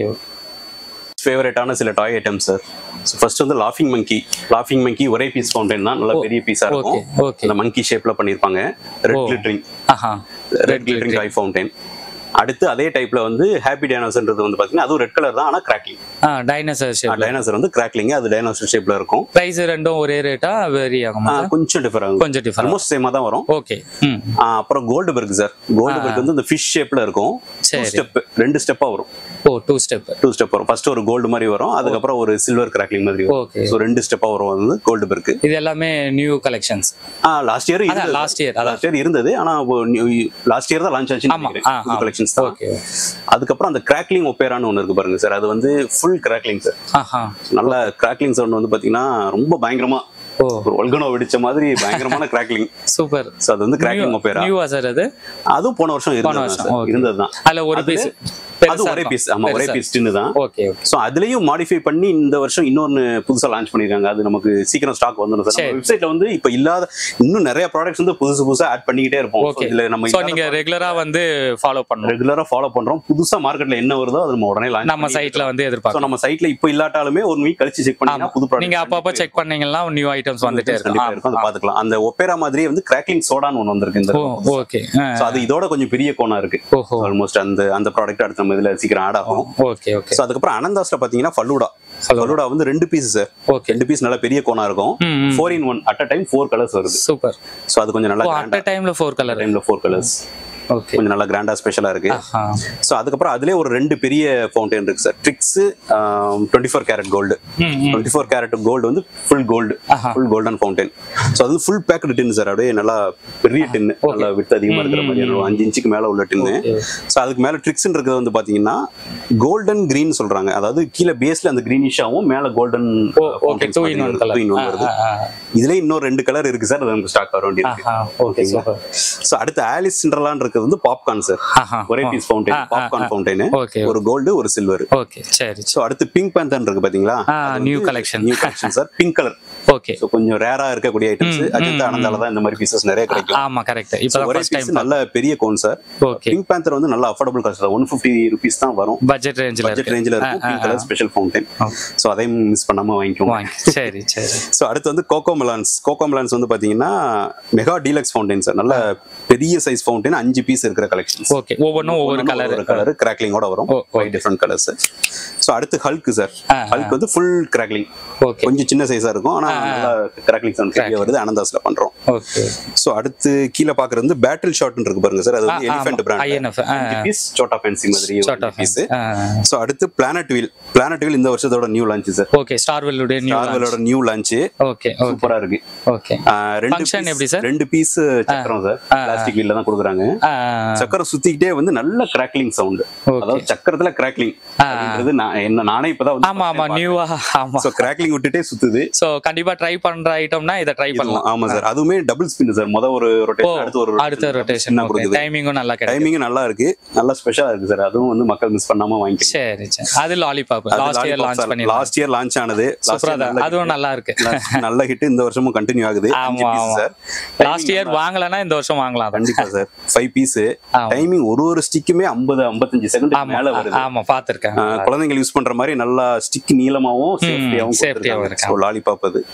Speaker 2: ஃபேவரட்டான சில டாய் ஐட்டம்ஸ் சார் ஃபர்ஸ்ட் வந்து லாஃபிங் மங்கி லாஃபிங் மங்கி ஒரே பீஸ் ஃபவுண்டைன் தான் நல்லா பெரிய பீஸா இருக்கும்
Speaker 1: okay, okay.
Speaker 2: அந்த மங்கி ஷேப்ல பண்ணிருப்பாங்க ரெட்
Speaker 1: ஓ.
Speaker 2: கிளிட்டரிங்
Speaker 1: ஆஹா
Speaker 2: ரெட் கிளிட்டரிங் டாய் ஃபவுண்டைன் அடுத்து அதே டைப்ல வந்து ஹாப்பி டைனோசர்ன்றது வந்து பாத்தீங்கன்னா அதுவும் ரெட் கலர் தான் ஆனா கிராக்லிங்
Speaker 1: ஆ டைனோசர் ஷேப்
Speaker 2: டைனோசர் வந்து கிராக்லிங் அது டைனோசர் ஷேப்ல இருக்கும்
Speaker 1: பிரைஸ் ரெண்டும் ஒரே ரேட்டா வேரி ஆகுமா
Speaker 2: ஆ,
Speaker 1: சார்
Speaker 2: கொஞ்சம் டிஃபர் ஆகும்
Speaker 1: கொஞ்சம் டிஃபரெண்ட்
Speaker 2: ஆல்மோஸ்ட் சேமா தான் வரும்
Speaker 1: ஓகே ம்
Speaker 2: ஆ, அப்புறம் கோல்டு பெர்க் சார் கோல்டு பெர்க் வந்து இந்த ஃபிஷ் ஷேப்ல இருக்கும்
Speaker 1: சரி.
Speaker 2: ஸ்டெப் ரெண்டு ஸ்டெப்பா வரும்
Speaker 1: ஓ டூ ஸ்டெப்
Speaker 2: டூ ஸ்டெப் வரும் ஃபர்ஸ்ட் ஒரு கோல்டு மாதிரி வரும் அதுக்கப்புறம் ஒரு சில்வர் கிராக்லிங் மாதிரி வரும்
Speaker 1: ஓகே
Speaker 2: ஸோ ரெண்டு ஸ்டெப்பா வரும் அது வந்து கோல்டு பெர்க்
Speaker 1: இது எல்லாமே நியூ கலெக்ஷன்ஸ்
Speaker 2: ஆ லாஸ்ட் இயர்
Speaker 1: அதான் லாஸ்ட் இயர் அதான்
Speaker 2: லாஸ்ட் இயர் இருந்தது ஆனா லாஸ்ட் இயர் தான் லான்ச் ஆச்சுன்னு
Speaker 1: ஆமா
Speaker 2: நினைக்கிறேன்
Speaker 1: ஆ
Speaker 2: புது கலெக்ஷன்ஸ் தான்
Speaker 1: ஓகே
Speaker 2: அதுக்கப்புறம் அந்த கிராக்லிங் ஒப்பேரான்னு ஒன்று இருக்கு பாருங்க சார் அது வந்து ஃபுல் கிராக்லிங் சார்
Speaker 1: ஆஹா
Speaker 2: நல்ல கிராக்லிங் சவுண்ட் வந்து பாத்தீங்கன்னா ரொம்ப பயங்கரமா
Speaker 1: ஓ
Speaker 2: ஒரு ஒல்கனோ வெடிச்ச மாதிரி பயங்கரமான கிராக்லிங்
Speaker 1: சூப்பர்
Speaker 2: ஸோ அது வந்து கிராக்லிங் ஒப்பேரா
Speaker 1: நியூவா சார் அது
Speaker 2: அதுவும் போன வருஷம்
Speaker 1: போன
Speaker 2: இருந்தது
Speaker 1: வருஷம்
Speaker 2: சார்
Speaker 1: ஓகே
Speaker 2: இருந்தது தான்
Speaker 1: அதுல ஒரு
Speaker 2: அது-
Speaker 1: பீஸ்
Speaker 2: அது ஒரே பீஸ் ஆமா ஒரே பீஸ் டின்னு தான்
Speaker 1: ஓகே ஓகே
Speaker 2: ஸோ அதுலயும் மாடிஃபை பண்ணி இந்த வருஷம் இன்னொன்னு புதுசா லான்ச் பண்ணிருக்காங்க அது நமக்கு சீக்கிரம் ஸ்டாக் வந்துடும் சார்
Speaker 1: சரி.
Speaker 2: வெப்சைட்ல வந்து இப்ப இல்லாத இன்னும் நிறைய ப்ராடக்ட்ஸ் வந்து புதுசு புதுசா ஆட் பண்ணிக்கிட்டே இருப்போம் So
Speaker 1: ஓகே
Speaker 2: இதுல நம்ம
Speaker 1: சோ நீங்க ரெகுலரா வந்து ஃபாலோ பண்ணணும்
Speaker 2: ரெகுலரா ஃபாலோ பண்றோம் புதுசா மார்க்கெட்ல என்ன வருதோ அது நம்ம உடனே லான்ச்
Speaker 1: நம்ம சைட்ல வந்து
Speaker 2: ஸோ
Speaker 1: எதிர்பார்க்கலாம்
Speaker 2: நம்ம சைட்ல இப்போ இல்லாட்டாலுமே ஒரு வீக் கழிச்சு செக் பண்ணீங்கன்னா புது ப்ராடக்ட்
Speaker 1: நீங்க அப்பப்போ செக் பண்ணீங்கன்னா நியூ ஐட்டம்ஸ் வந்துட்டே
Speaker 2: கண்டிப்பா இருக்கும் அதை
Speaker 1: இருக்கும்
Speaker 2: பாத்துக்கலாம் அந்த ஒப்பேரா மாதிரியே வந்து கிராக்லிங் சோடான்னு ஒன்று வந்திருக்கு இந்த
Speaker 1: ஓ ஓகே
Speaker 2: ஸோ அது இதோட கொஞ்சம் பெரிய கோணா இருக்கு
Speaker 1: ஓஹோ
Speaker 2: ஆல்மோஸ்ட் அந்த அந்த ப்ராடக்ட் அடுத்த நம்ம இதுல சீக்கிரம் ஆட் ஆகும்
Speaker 1: ஓகே ஓகே
Speaker 2: ஸோ அதுக்கப்புறம் அனந்தாஸ்ல பாத்தீங்கன்னா ஃபல்லூடா ஃபல்லூடா வந்து ரெண்டு பீஸ் சார்
Speaker 1: ஓகே
Speaker 2: ரெண்டு பீஸ் நல்ல பெரிய கோணா இருக்கும்
Speaker 1: ம், ம்.
Speaker 2: Four in one at a time four colours வருது
Speaker 1: சூப்பர்
Speaker 2: ஸோ அது கொஞ்சம் நல்லா
Speaker 1: ஓ
Speaker 2: கிராண்டா
Speaker 1: அட் டைம்ல ஃபோர் கலர்
Speaker 2: டைம்ல ஃபோர் கலர்ஸ்
Speaker 1: ஓகே
Speaker 2: கொஞ்சம் நல்லா கிராண்டா ஸ்பெஷலா இருக்கு
Speaker 1: ஆஹா
Speaker 2: ஸோ அதுக்கப்புறம் அதுலேயே ஒரு ரெண்டு பெரிய ஃபவுண்டைன் இருக்கு sir tricks twenty four carat gold
Speaker 1: ம், ம்.
Speaker 2: டுவெண்ட்டி ஃபோர் கேரட் கோல்டு வந்து ஃபுல் கோல்டு
Speaker 1: ஆஹா.
Speaker 2: ஃபுல் கோல்டன் ஃபவுண்டைன் ஸோ அது ஃபுல் பேக்கட் டின் சார் அப்படியே நல்லா பெரிய டின்னு நல்லா விட்டு அதிகமா இருக்கிற மாதிரி ஒரு அஞ்சு இன்ச்சுக்கு மேல உள்ள டின்னு
Speaker 1: Okay.
Speaker 2: ஸோ அதுக்கு மேல ட்ரிக்ஸ் இருக்கிறது வந்து பாத்தீங்கன்னா கோல்டன் கிரீன் சொல்றாங்க அதாவது கீழே பேஸ்ல அந்த கிரீனிஷாவும் மேல கோல்டன்
Speaker 1: ஓ okay two in one colour
Speaker 2: வருது இதுல இன்னொரு ரெண்டு கலர் இருக்கு சார் அது நமக்கு ஸ்டாக் வர வேண்டியிருக்கு
Speaker 1: ஆஹா ஓகே சூப்பர்
Speaker 2: ஸோ அடுத்து ஆலிஸ் சிண்டர்லான் இருக்கிறது வந்து பாப்கார்ன் சார்
Speaker 1: ஆஹா
Speaker 2: ஒரே piece fountain popcorn fountain
Speaker 1: okay
Speaker 2: ஒரு கோல்டு ஒரு சில்வர்
Speaker 1: ஓகே சரி
Speaker 2: ஸோ அடுத்து பிங்க் பேந்தன் இருக்கு பாத்தீங்களா
Speaker 1: ஆ new collection
Speaker 2: new collection sir pink colour
Speaker 1: okay
Speaker 2: so கொஞ்சம் ரேரா இருக்கக்கூடிய ஐட்டம்ஸ் அஜந்தா ஆனந்தால தான் இந்த மாதிரி பீசஸ் நிறைய கிடைக்கும்
Speaker 1: ஆமா கரெக்ட்
Speaker 2: So,
Speaker 1: இப்பதான்
Speaker 2: ஒரே
Speaker 1: ஃபர்ஸ்ட்
Speaker 2: பீஸ்
Speaker 1: டைம்
Speaker 2: நல்ல பெரிய cone sir
Speaker 1: okay
Speaker 2: pink panther வந்து நல்ல affordable cost one fifty rupees தான் வரும்
Speaker 1: பட்ஜெட் ரேஞ்சில்
Speaker 2: பட்ஜெட்
Speaker 1: இருக்கு
Speaker 2: ரேஞ்சில் இருக்கும் பிங்க் கலர் ஸ்பெஷல் ஃபவுண்டைன்
Speaker 1: ஓ.
Speaker 2: ஸோ அதையும் மிஸ் பண்ணாம வாங்கிக்கோங்க
Speaker 1: வாங்கி சரி சரி
Speaker 2: ஸோ அடுத்து வந்து கோகோ மிலான்ஸ் கோகோ மிலான்ஸ் வந்து பாத்தீங்கன்னா மெகா டீலக்ஸ் ஃபவுண்டைன் சார் நல்ல பெரிய சைஸ் ஃபவுண்டைன் அஞ்சு பீஸ் இருக்கிற கலெக்ஷன்ஸ்
Speaker 1: ஓகே ஒவ்வொன்றும் ஒவ்வொரு கலர்
Speaker 2: ஒரு கலர் கிராக்லிங்கோட வரும்
Speaker 1: ஓ,
Speaker 2: ஃபைவ் டிஃப்ரெண்ட் கலர்ஸ் ஸோ அடுத்து ஹல்க் சார்
Speaker 1: ஆ,
Speaker 2: ஹல்க் வந்து ஃபுல் கிராக்லிங்
Speaker 1: ஓகே
Speaker 2: கொஞ்சம் சின்ன சைஸா இருக்கும் ஆனா நல்லா கிராக்லிங் சவுண்ட் பெரிய வருது அனந்தாஸ்ல பண்றோம்
Speaker 1: ஓகே
Speaker 2: ஸோ அடுத்து கீழே பாக்குறது வந்து பேட்டில் ஷாட் இருக்கு பாருங்க சார் அது வந்து எலிஃபென்ட் பிராண்ட்
Speaker 1: ஐஎன்எஃப்
Speaker 2: பீஸ் சோட்டா ஃபேன்சி மாதிரி
Speaker 1: ஷார்ட் ஆஃப்
Speaker 2: பீஸ் ஸோ அடுத்து பிளானட் வீல் பிளானட் வீல் இந்த வருஷத்தோட நியூ லான்ச் சார்
Speaker 1: ஓகே ஸ்டார்வெல்லுடைய நியூ
Speaker 2: மார்வலோட நியூ லான்ச்
Speaker 1: ஓகே ஓகே
Speaker 2: சூப்பரா இருக்கு
Speaker 1: ஓகே
Speaker 2: ஆஹ் ரெண்டு
Speaker 1: Function
Speaker 2: piece-
Speaker 1: எப்படி sir?
Speaker 2: ரெண்டு பீஸ் சக்கரம் சார் பிளாஸ்டிக் வீல்ல தான் கொடுக்குறாங்க சக்கரம் சுத்திக்கிட்டே வந்து நல்ல கிராக்லிங் சவுண்ட்
Speaker 1: Okay.
Speaker 2: அதாவது சக்கரத்துல கிராக்லிங் அப்படின்றது நான் என்ன நானே இப்பதான் வந்து
Speaker 1: ஆமா ஆமா நியூவா ஆமா
Speaker 2: ஸோ கிராக்லிங் விட்டுட்டே சுத்துது
Speaker 1: சோ கண்டிப்பா ட்ரை பண்ற ஐட்டம்னா இத ட்ரை பண்ணலாம்
Speaker 2: ஆமா சார் அதுவுமே டபுள் ஸ்பின் சார் முத ஒரு
Speaker 1: ஓ
Speaker 2: ரொட்டேஷன் அடுத்து ஒரு
Speaker 1: அடுத்த ரொட்டேஷன்
Speaker 2: தான் கொடுக்குது
Speaker 1: டைமிங்கும் நல்லா கிடைக்கும்
Speaker 2: டைமிங்கும் நல்லா இருக்கு நல்லா ஸ்பெஷலா இருக்கு சார் அதுவும் வந்து மக்கள் மிஸ் பண்ணாம வாங்கிக்கலாம்
Speaker 1: சரி சரி அது லாலிபாப் லாஸ்ட் இயர் லான்ச் பண்ணி
Speaker 2: லாஸ்ட் இயர் லான்ச் ஆனது Last year
Speaker 1: சூப்பரா
Speaker 2: நல்ல
Speaker 1: அதுவும் நல்லா இருக்கு
Speaker 2: hit. நல்ல ஹிட் இந்த வருஷமும் கண்டினியூ ஆகுது
Speaker 1: ஆமா ஆமா
Speaker 2: சார்
Speaker 1: லாஸ்ட் இயர் வாங்கலனா இந்த வருஷம் வாங்கலாம் அதை.
Speaker 2: கண்டிப்பா சார் ஃபைவ் பீஸ்
Speaker 1: ஆமா.
Speaker 2: டைமிங் ஒரு ஒரு ஸ்டிக்குமே ஐம்பது ஐம்பத்தஞ்சு செகண்ட்
Speaker 1: ஆமா
Speaker 2: மேல வருது
Speaker 1: ஆமா பாத்திருக்கேன்
Speaker 2: ஆஹ் குழந்தைங்க யூஸ் பண்ற மாதிரி நல்லா ஸ்டிக் நீளமாவும் சேஃப்டியாவும்
Speaker 1: safety ஆவும் இருக்கு.
Speaker 2: ஸோ லாலிபாப் அது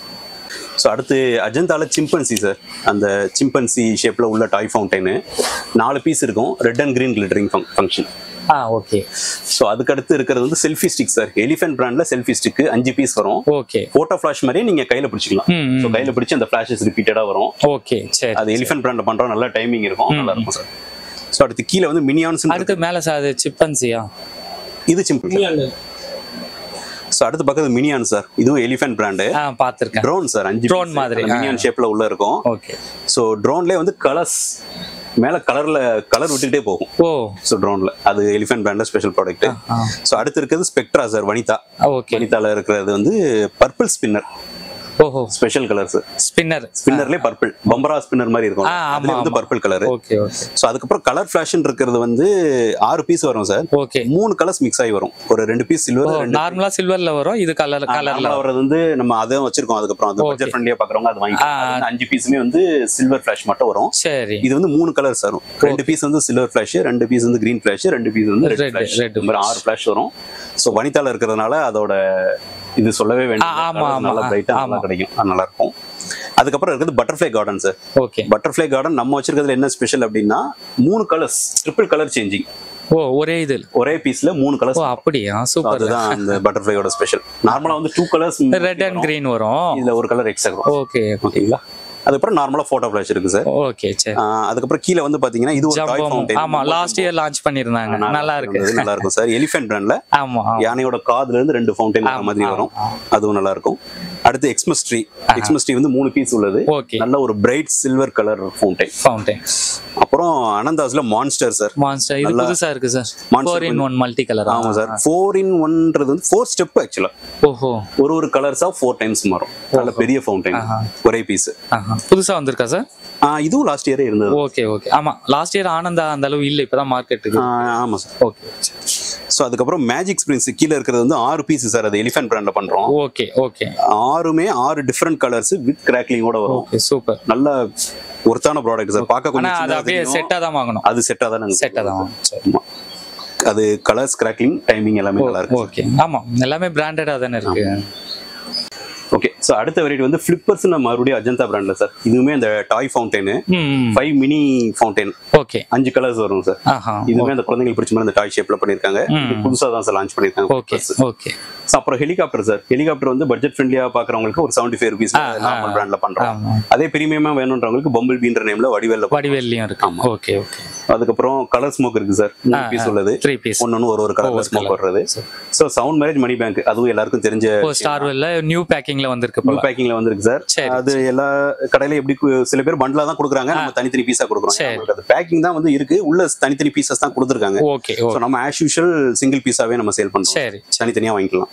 Speaker 2: ஸோ அடுத்து அஜந்தால சிம்பன்சி சார் அந்த சிம்பன்சி ஷேப்ல உள்ள டாய் ஃபவுண்டைனு நாலு பீஸ் இருக்கும் red and green glittering function
Speaker 1: ஆ ஓகே
Speaker 2: ஸோ அதுக்கு அடுத்து இருக்கிறது வந்து செல்ஃபி ஸ்டிக் சார் எலிஃபென்ட் பிராண்ட்ல செல்ஃபி ஸ்டிக் அஞ்சு பீஸ் வரும்
Speaker 1: ஓகே
Speaker 2: போட்டோ ஃபிளாஷ் மாதிரியே நீங்க கையில பிடிச்சிக்கலாம்
Speaker 1: ம், ம்.
Speaker 2: ஸோ கையில பிடிச்சி அந்த ஃபிளாஷஸ் ரிப்பீட்டடா வரும்
Speaker 1: ஓகே சரி
Speaker 2: அது எலிஃபென்ட் பிராண்ட்ல பண்றோம் நல்ல டைமிங் இருக்கும் நல்லா இருக்கும் சார் ஸோ அடுத்து கீழே வந்து மினியான்ஸ்
Speaker 1: அடுத்து மேல சார் அது சிப்பன்சியா
Speaker 2: இது சிம்பிள் ஸோ அடுத்து பக்கத்து மினியான் சார் இதுவும் எலிஃபென்ட் பிராண்டு
Speaker 1: ஆ பாத்திருக்கேன்
Speaker 2: ட்ரோன் சார் அஞ்சு
Speaker 1: Drone மாதிரி, ஆ.
Speaker 2: மினியான் ஷேப்ல உள்ள இருக்கும்
Speaker 1: ஓகே
Speaker 2: ஸோ ட்ரோன்லேயே வந்து கலர்ஸ் மேல கலர்ல கலர் விட்டுக்கிட்டே போகும்
Speaker 1: ஓ
Speaker 2: ஸோ ட்ரோன்ல அது எலிஃபென்ட் பிராண்ட்ல ஸ்பெஷல் ப்ராடக்ட்
Speaker 1: ஆ
Speaker 2: ஸோ அடுத்து இருக்கிறது ஸ்பெக்ட்ரா சார் வனிதா
Speaker 1: ஓகே
Speaker 2: வனிதால இருக்கிறது வந்து பர்பிள் ஸ்பின்னர்
Speaker 1: ஓஹோ
Speaker 2: ஸ்பெஷல் கலர்ஸ்
Speaker 1: ஸ்பின்னர்
Speaker 2: ஸ்பின்னர்லயே பர்பிள் பம்பரா ஸ்பின்னர் மாதிரி இருக்கும்
Speaker 1: ஆ, ஆமா,
Speaker 2: அதுல வந்து
Speaker 1: ஆமா.
Speaker 2: Purple colour
Speaker 1: okay okay
Speaker 2: so அதுக்கப்புறம் கலர் ஃபிளாஷன் இருக்கிறது வந்து ஆறு பீஸ் வரும் சார்
Speaker 1: ஓகே
Speaker 2: மூணு கலர்ஸ் மிக்ஸ் ஆகி வரும் ஒரு ரெண்டு பீஸ் சில்வர் ரெண்டு
Speaker 1: நார்மலா சில்வர்ல வரும் இது கலர் கலர்ல
Speaker 2: நார்மலா வர்றது வந்து நம்ம அதையும் வச்சிருக்கோம் அதுக்கப்புறம் அது பட்ஜெட் ஃப்ரெண்ட்லியா பாக்குறவங்க அது வாங்கிக்கலாம் அது வந்து அஞ்சு பீஸுமே வந்து சில்வர் ஃபிளாஷ் மட்டும் வரும்
Speaker 1: சரி
Speaker 2: இது வந்து மூணு கலர்ஸ் வரும் ரெண்டு பீஸ் வந்து சில்வர் ஃபிளாஷ் ரெண்டு பீஸ் வந்து கிரீன் ஃபிளாஷ் ரெண்டு பீஸ் வந்து ரெட்
Speaker 1: Red,
Speaker 2: ஃபிளாஷ்
Speaker 1: red
Speaker 2: இந்த மாதிரி ஆறு ஃபிளாஷ் வரும் ஸோ வனிதால இருக்கிறதுனால அதோட இது சொல்லவே
Speaker 1: ஆ,
Speaker 2: வேண்டாம்
Speaker 1: ஆமா,
Speaker 2: Colours
Speaker 1: ஆமா,
Speaker 2: நல்லா பிரைட்டா நல்லா கிடைக்கும் அது நல்லா இருக்கும் அதுக்கப்புறம் இருக்கிறது butterfly garden sir
Speaker 1: okay
Speaker 2: butterfly garden நம்ம வச்சிருக்கிறதுல என்ன ஸ்பெஷல் அப்படின்னா மூணு கலர்ஸ் ட்ரிபிள் கலர் சேஞ்சிங்
Speaker 1: ஓ ஒரே இது
Speaker 2: ஒரே பீஸ்ல மூணு
Speaker 1: ஓ
Speaker 2: கலர்ஸ்
Speaker 1: அப்படியா சூப்பர்
Speaker 2: அதுதான் அந்த பட்டர்ஃப்ளையோட ஸ்பெஷல் நார்மலா வந்து two colours
Speaker 1: red and green வரும்
Speaker 2: இதுல ஒரு கலர் எக்ஸ்ட்ரா வரும்
Speaker 1: ஓகே
Speaker 2: ஓகேங்களா அதுக்கப்புறம் நார்மலா போட்டோ ஃபிளாஷ் இருக்கு சார்
Speaker 1: ஓகே சரி
Speaker 2: அதுக்கப்புறம் கீழே வந்து பாத்தீங்கன்னா இது ஒரு டாய்
Speaker 1: ஜம்பம்
Speaker 2: ஃபவுண்டைன்
Speaker 1: ஆமா லாஸ்ட் இயர் லான்ச் பண்ணிருந்தாங்க நல்லா இருக்கு
Speaker 2: நல்லா இருக்கும் சார் எலிஃபென்ட் பிராண்ட்ல
Speaker 1: ஆமா ஆமா.
Speaker 2: யானையோட காதுல இருந்து ரெண்டு ஃபவுண்டைன் வர மாதிரி வரும் அதுவும் நல்லா இருக்கும் அடுத்து எக்ஸ்மஸ் ட்ரீ எக்ஸ்மஸ் ட்ரீ வந்து மூணு பீஸ் உள்ளது
Speaker 1: ஓகே
Speaker 2: நல்ல ஒரு bright silver colour fountain
Speaker 1: fountain
Speaker 2: அப்புறம் அனந்தாஸ்ல மான்ஸ்டர் சார்
Speaker 1: மான்ஸ்டர் இது புதுசா இருக்கு sir
Speaker 2: Monster
Speaker 1: four in one multi colour
Speaker 2: ஆமா சார் ஃபோர் இன் ஒன்றது வந்து ஃபோர் ஸ்டெப் ஆக்சுவலா
Speaker 1: ஓஹோ
Speaker 2: ஒரு ஒரு கலர்ஸா ஃபோர் டைம்ஸ் மாறும் நல்ல பெரிய ஃபவுண்டைன் ஒரே பீஸ்
Speaker 1: ஆஹா. புதுசா வந்திருக்கா சார்
Speaker 2: இதுவும் லாஸ்ட் இயரே இருந்தது
Speaker 1: ஓகே ஓகே ஆமா லாஸ்ட் இயர் ஆனந்தா அந்த அளவு இல்ல இப்பதான் மார்க்கெட்டுக்கு
Speaker 2: ஆ, ஆமா சார்
Speaker 1: ஓகே
Speaker 2: ஸோ அதுக்கப்புறம் மேஜிக் ஸ்பிரிங்ஸ் கீழே இருக்கிறது வந்து ஆறு பீஸ் சார் அது எலிஃபென்ட் பிராண்ட்ல பண்றோம்
Speaker 1: ஓகே ஓகே
Speaker 2: ஆறுமே ஆறு டிஃப்ரெண்ட் கலர்ஸ் வித் கிராக்லிங்கோட வரும்
Speaker 1: ஓகே சூப்பர்
Speaker 2: நல்ல ஒருத்தான ப்ராடக்ட் சார் பார்க்க
Speaker 1: ஆனா
Speaker 2: கொஞ்சம்
Speaker 1: அது
Speaker 2: சின்னதா
Speaker 1: அப்படியே
Speaker 2: தெரியும்.
Speaker 1: செட்டா தான் வாங்கணும்
Speaker 2: அது செட்டா தான் நாங்க
Speaker 1: செட்டா தான் வாங்கணும் சரி.
Speaker 2: ஆமா. அது கலர்ஸ் கிராக்லிங் டைமிங் எல்லாமே நல்லா இருக்கு
Speaker 1: ஓகே ஆமா எல்லாமே பிராண்டடா தானே இருக்கு
Speaker 2: ஓகே ஸோ அடுத்த வெரைட்டி வந்து ஃபிளிப்பர்ஸ் நம்ம மறுபடியும் அஜந்தா பிராண்ட்ல சார் இதுவுமே அந்த டாய் ஃபவுண்டைன்
Speaker 1: ம்
Speaker 2: ஃபைவ் மினி ஃபவுண்டைன்
Speaker 1: ஓகே
Speaker 2: அஞ்சு கலர்ஸ் வரும் சார்
Speaker 1: ஆஹா
Speaker 2: இதுவுமே அந்த குழந்தைங்களுக்கு பிடிச்ச மாதிரி அந்த டாய் ஷேப்ல பண்ணிருக்காங்க இது புதுசா தான் சார் லான்ச் பண்ணிருக்காங்க
Speaker 1: ஓகே ஓகே
Speaker 2: So, அப்புறம் ஹெலிகாப்டர் சார் ஹெலிகாப்டர் வந்து பட்ஜெட் ஃப்ரெண்ட்லியா பாக்குறவங்களுக்கு ஒரு செவன்டி ஃபைவ் ருபீஸ் நார்மல் பிராண்ட்ல பண்றோம்
Speaker 1: ஆமா
Speaker 2: அதே பிரீமியமா வேணுன்றவங்களுக்கு பம்பிள் பீன்ற நேம்ல வடிவேல்ல
Speaker 1: வடிவேல்லையும் இருக்கு ஓகே ஓகே
Speaker 2: அதுக்கப்புறம் கலர் ஸ்மோக் இருக்கு சார் மூணு பீஸ் உள்ளது
Speaker 1: த்ரீ பீஸ்
Speaker 2: ஒன்னொன்னு ஒரு ஒரு கலர் ஸ்மோக் வர்றது so sound marriage money bank அதுவும் எல்லாருக்கும் தெரிஞ்ச
Speaker 1: ஓ ஸ்டார் வெல்ல நியூ பேக்கிங்ல வந்திருக்கு போல
Speaker 2: பேக்கிங்ல வந்திருக்கு சார்
Speaker 1: சரி,
Speaker 2: அது எல்லா கடையில எப்படி கு- சில பேர் பண்டலா தான் கொடுக்குறாங்க நம்ம தனித்தனி பீஸா கொடுக்குறோம்
Speaker 1: சரி.
Speaker 2: நம்மளுக்கு அது பேக்கிங் தான் வந்து இருக்கு உள்ள தனித்தனி பீசஸ் தான் கொடுத்துருக்காங்க
Speaker 1: ஓகே
Speaker 2: ஸோ
Speaker 1: ஓகே
Speaker 2: நம்ம ஆஸ் யூஷுவல் சிங்கிள் பீஸாவே நம்ம சேல் பண்றோம்
Speaker 1: சரி
Speaker 2: தனித்தனியா வாங்கிக்கலாம்